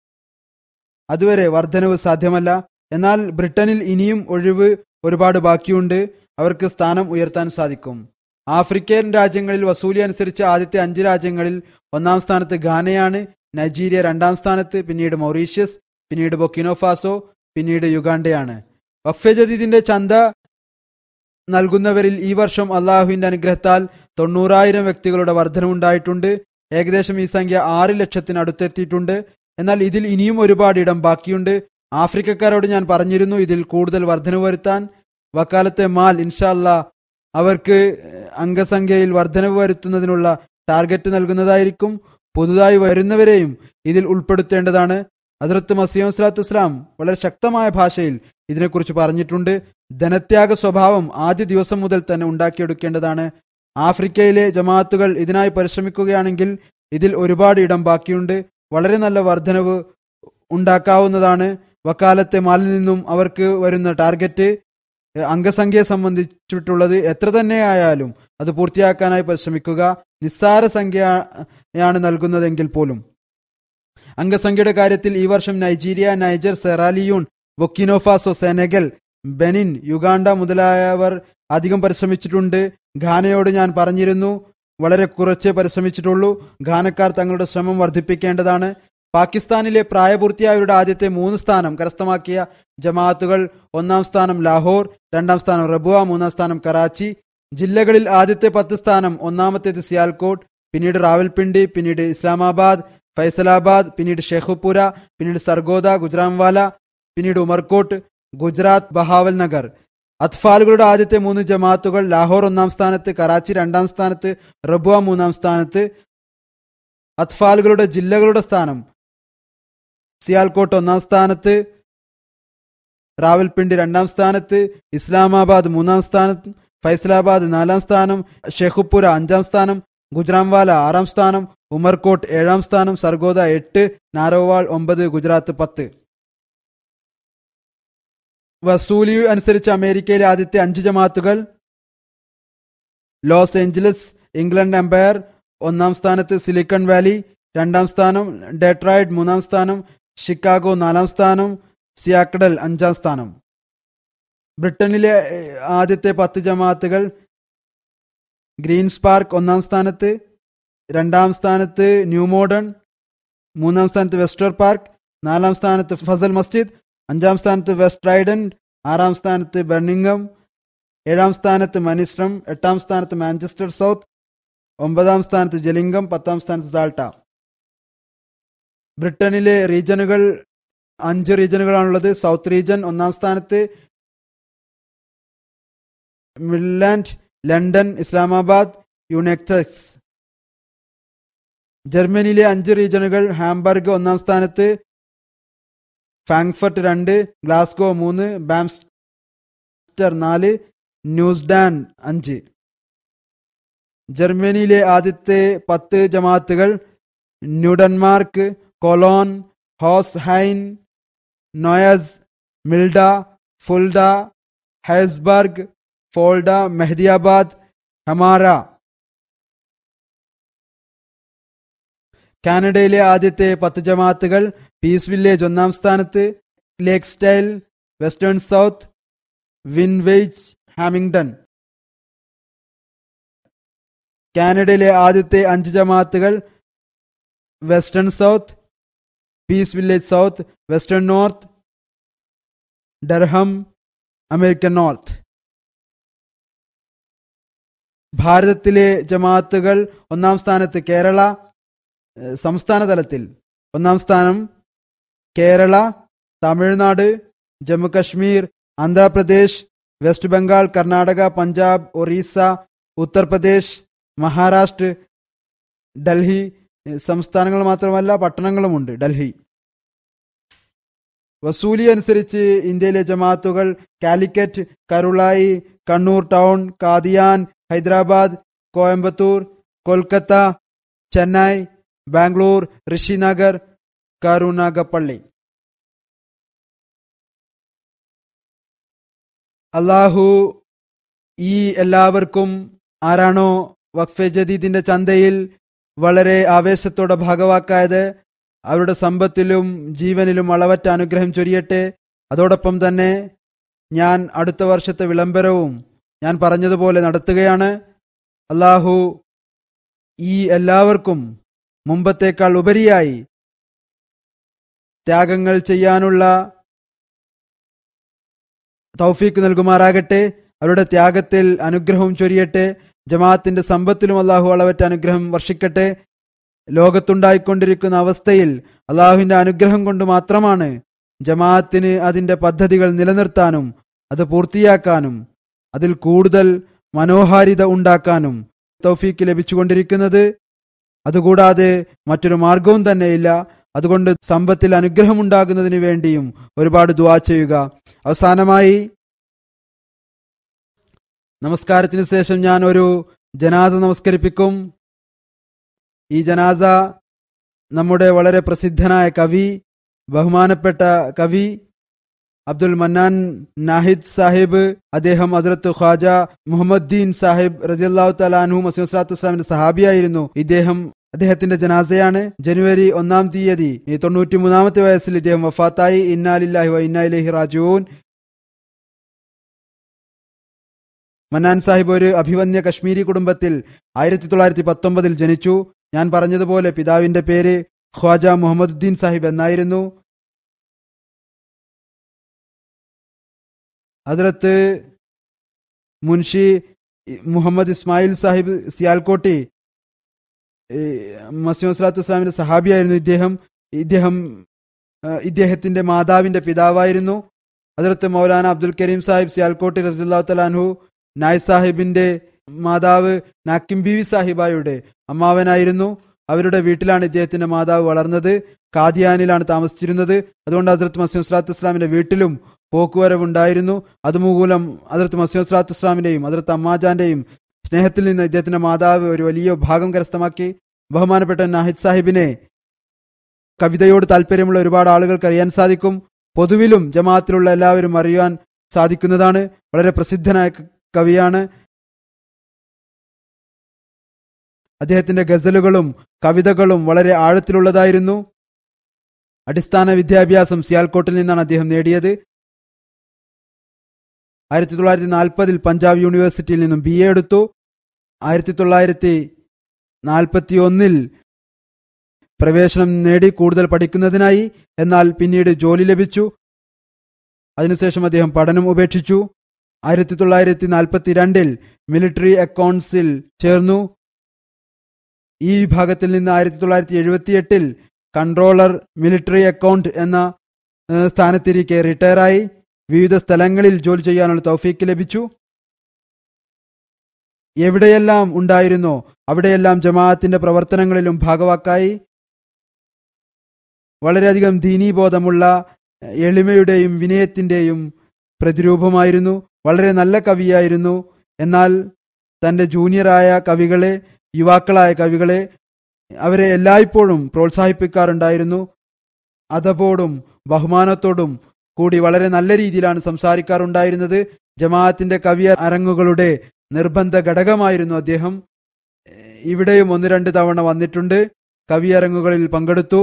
അതുവരെ വർധനവ് സാധ്യമല്ല എന്നാൽ ബ്രിട്ടനിൽ ഇനിയും ഒഴിവ് ഒരുപാട് ബാക്കിയുണ്ട് അവർക്ക് സ്ഥാനം ഉയർത്താൻ സാധിക്കും ആഫ്രിക്കൻ രാജ്യങ്ങളിൽ വസൂലി അനുസരിച്ച് ആദ്യത്തെ അഞ്ച് രാജ്യങ്ങളിൽ ഒന്നാം സ്ഥാനത്ത് ഘാനയാണ് നൈജീരിയ രണ്ടാം സ്ഥാനത്ത് പിന്നീട് മൗറീഷ്യസ് പിന്നീട് ബൊക്കിനോഫാസോ പിന്നീട് യുഗാണ്ടയാണ് വഖഫെ ജദീദിന്റെ ചന്ത നൽകുന്നവരിൽ ഈ വർഷം അള്ളാഹുവിന്റെ അനുഗ്രഹത്താൽ തൊണ്ണൂറായിരം വ്യക്തികളുടെ വർധനവുണ്ടായിട്ടുണ്ട് ഏകദേശം ഈ സംഖ്യ ആറ് ലക്ഷത്തിന് അടുത്തെത്തിയിട്ടുണ്ട് എന്നാൽ ഇതിൽ ഇനിയും ഒരുപാട് ഇടം ബാക്കിയുണ്ട് ആഫ്രിക്കക്കാരോട് ഞാൻ പറഞ്ഞിരുന്നു ഇതിൽ കൂടുതൽ വർധനവ് വരുത്താൻ വക്കാലത്തെ മാൽ ഇൻഷാല്ല അവർക്ക് അംഗസംഖ്യയിൽ വർധനവ് വരുത്തുന്നതിനുള്ള ടാർഗറ്റ് നൽകുന്നതായിരിക്കും പുതുതായി വരുന്നവരെയും ഇതിൽ ഉൾപ്പെടുത്തേണ്ടതാണ് ഹസരത്ത് മസീം സ്വലാത്തു ഇസ്ലാം വളരെ ശക്തമായ ഭാഷയിൽ ഇതിനെക്കുറിച്ച് പറഞ്ഞിട്ടുണ്ട് ധനത്യാഗ സ്വഭാവം ആദ്യ ദിവസം മുതൽ തന്നെ ഉണ്ടാക്കിയെടുക്കേണ്ടതാണ് ആഫ്രിക്കയിലെ ജമാഅത്തുകൾ ഇതിനായി പരിശ്രമിക്കുകയാണെങ്കിൽ ഇതിൽ ഒരുപാട് ഇടം ബാക്കിയുണ്ട് വളരെ നല്ല വർധനവ് ഉണ്ടാക്കാവുന്നതാണ് വക്കാലത്തെ മാലിൽ നിന്നും അവർക്ക് വരുന്ന ടാർഗറ്റ് അംഗസംഖ്യയെ സംബന്ധിച്ചിട്ടുള്ളത് എത്ര തന്നെ ആയാലും അത് പൂർത്തിയാക്കാനായി പരിശ്രമിക്കുക നിസ്സാര സംഖ്യയാണ് നൽകുന്നതെങ്കിൽ പോലും അംഗസംഖ്യയുടെ കാര്യത്തിൽ ഈ വർഷം Nigeria Niger Sierra Leone Burkina Faso Senegal Benin Uganda മുതലായവർ അധികം പരിശ്രമിച്ചിട്ടുണ്ട് ഘാനയോട് ഞാൻ പറഞ്ഞിരുന്നു വളരെ കുറച്ചേ പരിശ്രമിച്ചിട്ടുള്ളൂ ഘാനക്കാർ തങ്ങളുടെ ശ്രമം വർദ്ധിപ്പിക്കേണ്ടതാണ് പാകിസ്ഥാനിലെ പ്രായപൂർത്തിയായവരുടെ ആദ്യത്തെ മൂന്ന് സ്ഥാനം കരസ്ഥമാക്കിയ ജമാഅത്തുകൾ ഒന്നാം സ്ഥാനം ലാഹോർ രണ്ടാം സ്ഥാനം റബുവ മൂന്നാം സ്ഥാനം കറാച്ചി ജില്ലകളിൽ ആദ്യത്തെ പത്ത് സ്ഥാനം ഒന്നാമത്തേത് സിയാൽകോട്ട് പിന്നീട് റാവൽപിണ്ടി പിന്നീട് ഇസ്ലാമാബാദ് ഫൈസലാബാദ് പിന്നീട് ഷെഖുപുര പിന്നീട് സർഗോദ ഗുജറാംവാല പിന്നീട് ഉമർകോട്ട് ഗുജറാത്ത് ബഹാവൽ നഗർ അത്ഫാലുകളുടെ ആദ്യത്തെ മൂന്ന് ജമാഅത്തുകൾ ലാഹോർ ഒന്നാം സ്ഥാനത്ത് കറാച്ചി രണ്ടാം സ്ഥാനത്ത് റബുവ മൂന്നാം സ്ഥാനത്ത് അത്ഫാലുകളുടെ ജില്ലകളുടെ സ്ഥാനം സിയാൽകോട്ട് ഒന്നാം സ്ഥാനത്ത് റാവൽപിണ്ടി രണ്ടാം സ്ഥാനത്ത് ഇസ്ലാമാബാദ് മൂന്നാം സ്ഥാനത്ത് ഫൈസലാബാദ് നാലാം സ്ഥാനം ഷെഖുപുര അഞ്ചാം സ്ഥാനം ഗുജറാംവാല ആറാം സ്ഥാനം ഉമർകോട്ട് ഏഴാം സ്ഥാനം സർഗോദ എട്ട് നാരോവാൾ ഒമ്പത് ഗുജറാത്ത് പത്ത് വസൂലി അനുസരിച്ച് അമേരിക്കയിലെ ആദ്യത്തെ അഞ്ച് ജമാത്തുകൾ ലോസ് ഏഞ്ചലസ് ഇംഗ്ലണ്ട് എംപയർ ഒന്നാം സ്ഥാനത്ത് സിലിക്കൺ വാലി രണ്ടാം സ്ഥാനം ഡെട്രോയിഡ് മൂന്നാം സ്ഥാനം ഷിക്കാഗോ നാലാം സ്ഥാനം സിയാക്കഡൽ അഞ്ചാം സ്ഥാനം ബ്രിട്ടനിലെ ആദ്യത്തെ പത്ത് ജമാഅത്തുകൾ ഗ്രീൻസ് പാർക്ക് ഒന്നാം സ്ഥാനത്ത് രണ്ടാം സ്ഥാനത്ത് ന്യൂ മോഡേൺ മൂന്നാം സ്ഥാനത്ത് വെസ്റ്റർ പാർക്ക് നാലാം സ്ഥാനത്ത് ഫസൽ മസ്ജിദ് അഞ്ചാം സ്ഥാനത്ത് വെസ്റ്റ് റൈഡൻഡ് ആറാം സ്ഥാനത്ത് ബെർണിംഗം ഏഴാം സ്ഥാനത്ത് മനിസ്ട്രം എട്ടാം സ്ഥാനത്ത് മാഞ്ചസ്റ്റർ സൗത്ത് ഒമ്പതാം സ്ഥാനത്ത് ജലിംഗം പത്താം സ്ഥാനത്ത് സാൾട്ട ബ്രിട്ടനിലെ റീജനുകൾ അഞ്ച് റീജനുകളാണുള്ളത് സൗത്ത് റീജൻ ഒന്നാം സ്ഥാനത്ത് മിഡ്ലാൻഡ് ലണ്ടൻ ഇസ്ലാമാബാദ് യുനെക്സസ് ജർമ്മനിയിലെ അഞ്ച് റീജനുകൾ ഹാംബർഗ് ഒന്നാം സ്ഥാനത്ത് ഫാങ്ക്ഫർട്ട് രണ്ട് ഗ്ലാസ്ഗോ മൂന്ന് ബാംസ്റ്റർ നാല് ന്യൂസ്ഡാൻ അഞ്ച് ജർമ്മനിയിലെ ആദ്യത്തെ പത്ത് ജമാഅത്തുകൾ ന്യൂഡൻമാർക്ക് കൊലോൺ ഹോസ്ഹൈൻ നോയസ് മിൽഡ ഫുൽഡ ഹൈസ്ബർഗ് ഫോൾഡ മെഹദിയാബാദ് ഹമാര കാനഡയിലെ ആദ്യത്തെ പത്ത് ജമാഅത്തുകൾ പീസ് വില്ലേജ് ഒന്നാം സ്ഥാനത്ത് ലേക്ക് സ്റ്റൈൽ വെസ്റ്റേൺ സൗത്ത് വിൻവെയ്ജ് ഹാമിംഗ്ടൺ കാനഡയിലെ ആദ്യത്തെ അഞ്ച് ജമാഅത്തുകൾ western south Peace Village south western north Durham American north ഭാരതത്തിലെ ജമാഅത്തുകൾ ഒന്നാം സ്ഥാനത്ത് കേരള ഏഹ്, സംസ്ഥാന തലത്തിൽ ഒന്നാം സ്ഥാനം കേരള തമിഴ്നാട് ജമ്മു കശ്മീർ ആന്ധ്രാപ്രദേശ് വെസ്റ്റ് ബംഗാൾ കർണാടക പഞ്ചാബ് ഒറീസ ഉത്തർപ്രദേശ് മഹാരാഷ്ട്ര ഡൽഹി ഏഹ്, സംസ്ഥാനങ്ങൾ മാത്രമല്ല പട്ടണങ്ങളുമുണ്ട് ഡൽഹി വസൂലി അനുസരിച്ച് ഇന്ത്യയിലെ ജമാഅത്തുകൾ കാലിക്കറ്റ് കരുളായി കണ്ണൂർ ടൗൺ കാദിയാൻ ഹൈദരാബാദ് കോയമ്പത്തൂർ കൊൽക്കത്ത ചെന്നൈ ബാംഗ്ലൂർ ഋഷിനഗർ കരുനാഗപ്പള്ളി അള്ളാഹു ഈ എല്ലാവർക്കും ആരാണോ വഖഫെ ജദീദിന്റെ ചന്തയിൽ വളരെ ആവേശത്തോടെ ഭാഗവാക്കായത് അവരുടെ സമ്പത്തിലും ജീവനിലും അളവറ്റ അനുഗ്രഹം ചൊരിയട്ടെ അതോടൊപ്പം തന്നെ ഞാൻ അടുത്ത വർഷത്തെ വിളംബരവും ഞാൻ പറഞ്ഞതുപോലെ നടത്തുകയാണ് അള്ളാഹു ഈ എല്ലാവർക്കും മുമ്പത്തേക്കാൾ ഉപരിയായി ത്യാഗങ്ങൾ ചെയ്യാനുള്ള തൗഫീക്ക് നൽകുമാറാകട്ടെ അവരുടെ ത്യാഗത്തിൽ അനുഗ്രഹവും ചൊരിയട്ടെ ജമാഅത്തിന്റെ സമ്പത്തിലും അള്ളാഹു അളവറ്റ അനുഗ്രഹം വർഷിക്കട്ടെ ലോകത്തുണ്ടായിക്കൊണ്ടിരിക്കുന്ന അവസ്ഥയിൽ അള്ളാഹുവിന്റെ അനുഗ്രഹം കൊണ്ട് മാത്രമാണ് ജമാഅത്തിന് അതിന്റെ പദ്ധതികൾ നിലനിർത്താനും അത് പൂർത്തിയാക്കാനും അതിൽ കൂടുതൽ മനോഹാരിത ഉണ്ടാക്കാനും തൗഫീക്ക് ലഭിച്ചുകൊണ്ടിരിക്കുന്നത് അതുകൂടാതെ മറ്റൊരു മാർഗവും തന്നെയില്ല അതുകൊണ്ട് സമ്പത്തിൽ അനുഗ്രഹമുണ്ടാകുന്നതിന് വേണ്ടിയും ഒരുപാട് ദുവാ ചെയ്യുക അവസാനമായി നമസ്കാരത്തിന് ശേഷം ഞാൻ ഒരു ജനാസ നമസ്കരിപ്പിക്കും ഈ ജനാസ നമ്മുടെ വളരെ പ്രസിദ്ധനായ കവി ബഹുമാനപ്പെട്ട കവി അബ്ദുൽ മന്നാൻ നാഹിദ് സാഹിബ് അദ്ദേഹം ഹസ്രത്ത് ഖ്വാജ മുഹമ്മദ്ദീൻ സാഹിബ് റദിയല്ലാഹു തലാൻഹു മസീം സ്വലാത്തു വസ്സലാമിന്റെ സഹാബിയായിരുന്നു ഇദ്ദേഹം അദ്ദേഹത്തിന്റെ ജനാസയാണ് ജനുവരി ഒന്നാം തീയതി ഈ തൊണ്ണൂറ്റി മൂന്നാമത്തെ വയസ്സിൽ ഇദ്ദേഹം വഫാത്തായി ഇന്നാലില്ലാഹി വ ഇന്നാലിഹി റാജുവൂൻ മന്നാൻ സാഹിബ് ഒരു അഭിവന്യ കശ്മീരി കുടുംബത്തിൽ ആയിരത്തി തൊള്ളായിരത്തി പത്തൊമ്പതിൽ ജനിച്ചു ഞാൻ പറഞ്ഞതുപോലെ പിതാവിന്റെ പേര് ഖ്വാജ മുഹമ്മദ്ദീൻ സാഹിബ് എന്നായിരുന്നു ഹദ്രത്ത് മുൻഷി മുഹമ്മദ് ഇസ്മായിൽ സാഹിബ് സിയാൽക്കോട്ടി മസീം സ്വലാത്തു വസ്സലാമിന്റെ സഹാബിയായിരുന്നു ഇദ്ദേഹം ഇദ്ദേഹം ആ, ഇദ്ദേഹത്തിന്റെ മാതാവിന്റെ പിതാവായിരുന്നു ഹദ്രത്ത് മൗലാന അബ്ദുൽ കരീം സാഹിബ് സിയാൽക്കോട്ടി റസില്ലാഹു തലാൻഹു നായ് സാഹിബിന്റെ മാതാവ് നാക്കിം ബീവി സാഹിബായുടെ അമ്മാവനായിരുന്നു അവരുടെ വീട്ടിലാണ് ഇദ്ദേഹത്തിന്റെ മാതാവ് വളർന്നത് കാദിയാനിലാണ് താമസിച്ചിരുന്നത് അതുകൊണ്ട് ഹസ്രത്ത് മസീം സ്വലാത്തു വസ്സലാമിന്റെ വീട്ടിലും പോക്കുവരവുണ്ടായിരുന്നു അതുമൂലം ഹസ്രത്ത് മസീം സ്വലാത്തു വസ്സലാമിന്റെയും ഹസ്രത്ത് അമ്മാജാന്റെയും സ്നേഹത്തിൽ നിന്ന് ഇദ്ദേഹത്തിന്റെ മാതാവ് ഒരു വലിയ ഭാഗം കരസ്ഥമാക്കി ബഹുമാനപ്പെട്ട നാഹിദ് സാഹിബിനെ കവിതയോട് താല്പര്യമുള്ള ഒരുപാട് ആളുകൾക്ക് അറിയാൻ സാധിക്കും പൊതുവിലും ജമാഅത്തിലുള്ള എല്ലാവരും അറിയാൻ സാധിക്കുന്നതാണ് വളരെ പ്രസിദ്ധനായ ക- കവിയാണ് അദ്ദേഹത്തിന്റെ ഗസലുകളും കവിതകളും വളരെ ആഴത്തിലുള്ളതായിരുന്നു അടിസ്ഥാന വിദ്യാഭ്യാസം സിയാൽക്കോട്ടിൽ നിന്നാണ് അദ്ദേഹം നേടിയത് ആയിരത്തി തൊള്ളായിരത്തി നാൽപ്പതിൽ പഞ്ചാബ് യൂണിവേഴ്സിറ്റിയിൽ നിന്നും ബി എ എടുത്തു ആയിരത്തി തൊള്ളായിരത്തി നാൽപ്പത്തി ഒന്നിൽ പ്രവേശനം നേടി കൂടുതൽ പഠിക്കുന്നതിനായി എന്നാൽ പിന്നീട് ജോലി ലഭിച്ചു അതിനുശേഷം അദ്ദേഹം പഠനം ഉപേക്ഷിച്ചു ആയിരത്തി തൊള്ളായിരത്തി നാൽപ്പത്തി രണ്ടിൽ മിലിറ്ററി അക്കൗണ്ട്സിൽ ചേർന്നു ഈ വിഭാഗത്തിൽ നിന്ന് ആയിരത്തി തൊള്ളായിരത്തി എഴുപത്തിയെട്ടിൽ കൺട്രോളർ മിലിറ്ററി അക്കൗണ്ട് എന്ന ഏഹ്, സ്ഥാനത്തിരിക്കെ റിട്ടയറായി വിവിധ സ്ഥലങ്ങളിൽ ജോലി ചെയ്യാനുള്ള തൗഫീക്ക് ലഭിച്ചു എവിടെയെല്ലാം ഉണ്ടായിരുന്നോ അവിടെയെല്ലാം ജമാഅത്തിന്റെ പ്രവർത്തനങ്ങളിലും ഭാഗവാക്കായി വളരെയധികം ദീനീബോധമുള്ള എളിമയുടെയും വിനയത്തിന്റെയും പ്രതിരൂപമായിരുന്നു വളരെ നല്ല കവിയായിരുന്നു എന്നാൽ തന്റെ ജൂനിയറായ കവികളെ യുവാക്കളായ കവികളെ അവരെ എല്ലായ്പ്പോഴും പ്രോത്സാഹിപ്പിക്കാറുണ്ടായിരുന്നു അതപോടും ബഹുമാനത്തോടും കൂടി വളരെ നല്ല രീതിയിലാണ് സംസാരിക്കാറുണ്ടായിരുന്നത് ജമാഅത്തിന്റെ കവി അരങ്ങുകളുടെ നിർബന്ധ ഘടകമായിരുന്നു അദ്ദേഹം ഏഹ് ഇവിടെയും ഒന്ന് രണ്ട് തവണ വന്നിട്ടുണ്ട് കവിയരങ്ങുകളിൽ പങ്കെടുത്തു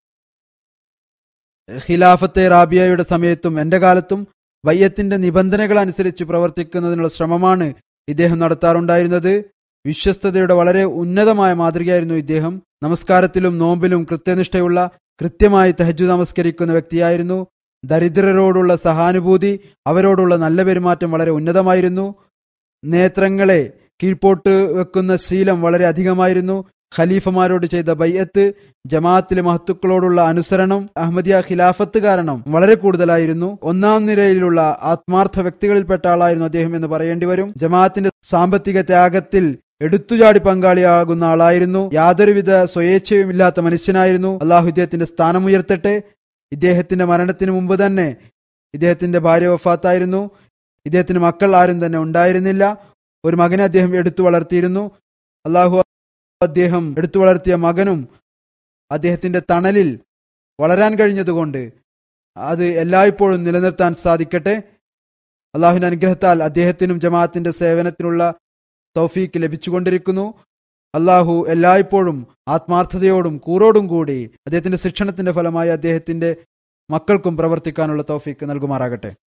ഖിലാഫത്തെ റാബിയയുടെ സമയത്തും എന്റെ കാലത്തും വയ്യത്തിന്റെ നിബന്ധനകൾ അനുസരിച്ച് പ്രവർത്തിക്കുന്നതിനുള്ള ശ്രമമാണ് ഇദ്ദേഹം നടത്താറുണ്ടായിരുന്നത് വിശ്വസ്തതയുടെ വളരെ ഉന്നതമായ മാതൃകയായിരുന്നു ഇദ്ദേഹം നമസ്കാരത്തിലും നോമ്പിലും കൃത്യനിഷ്ഠയുള്ള കൃത്യമായി തഹജു നമസ്കരിക്കുന്ന വ്യക്തിയായിരുന്നു ദരിദ്രരോടുള്ള സഹാനുഭൂതി അവരോടുള്ള നല്ല പെരുമാറ്റം വളരെ ഉന്നതമായിരുന്നു നേത്രങ്ങളെ കീഴ്പോട്ട് വെക്കുന്ന ശീലം വളരെ അധികമായിരുന്നു ഖലീഫമാരോട് ചെയ്ത ബയ്യത്ത് ജമാഅത്തിലെ മഹത്തുക്കളോടുള്ള അനുസരണം അഹമ്മദിയ ഖിലാഫത്ത് കാരണം വളരെ കൂടുതലായിരുന്നു ഒന്നാം നിരയിലുള്ള ആത്മാർത്ഥ വ്യക്തികളിൽപ്പെട്ട ആളായിരുന്നു അദ്ദേഹം എന്ന് പറയേണ്ടി വരും ജമാഅത്തിന്റെ സാമ്പത്തിക ത്യാഗത്തിൽ എടുത്തുചാടി പങ്കാളിയാകുന്ന ആളായിരുന്നു യാതൊരുവിധ സ്വയേച്ഛയും ഇല്ലാത്ത മനുഷ്യനായിരുന്നു അള്ളാഹു ഇദ്ദേഹത്തിന്റെ സ്ഥാനമുയർത്തട്ടെ ഇദ്ദേഹത്തിന്റെ മരണത്തിന് മുമ്പ് തന്നെ ഇദ്ദേഹത്തിന്റെ ഭാര്യ വഫാത്തായിരുന്നു ഇദ്ദേഹത്തിന് മക്കൾ ആരും തന്നെ ഉണ്ടായിരുന്നില്ല ഒരു മകനെ അദ്ദേഹം എടുത്തു വളർത്തിയിരുന്നു അള്ളാഹു അദ്ദേഹം എടുത്തു വളർത്തിയ മകനും അദ്ദേഹത്തിന്റെ തണലിൽ വളരാൻ കഴിഞ്ഞതുകൊണ്ട് അത് എല്ലായ്പ്പോഴും നിലനിർത്താൻ സാധിക്കട്ടെ അള്ളാഹുവിന്റെ അനുഗ്രഹത്താൽ അദ്ദേഹത്തിനും ജമാഅത്തിന്റെ സേവനത്തിനുള്ള തൗഫീക്ക് ലഭിച്ചുകൊണ്ടിരിക്കുന്നു അള്ളാഹു എല്ലായ്പ്പോഴും ആത്മാർത്ഥതയോടും കൂറോടും കൂടി അദ്ദേഹത്തിന്റെ ശിക്ഷണത്തിന്റെ ഫലമായി അദ്ദേഹത്തിന്റെ മക്കൾക്കും പ്രവർത്തിക്കാനുള്ള തൗഫീക്ക് നൽകുമാറാകട്ടെ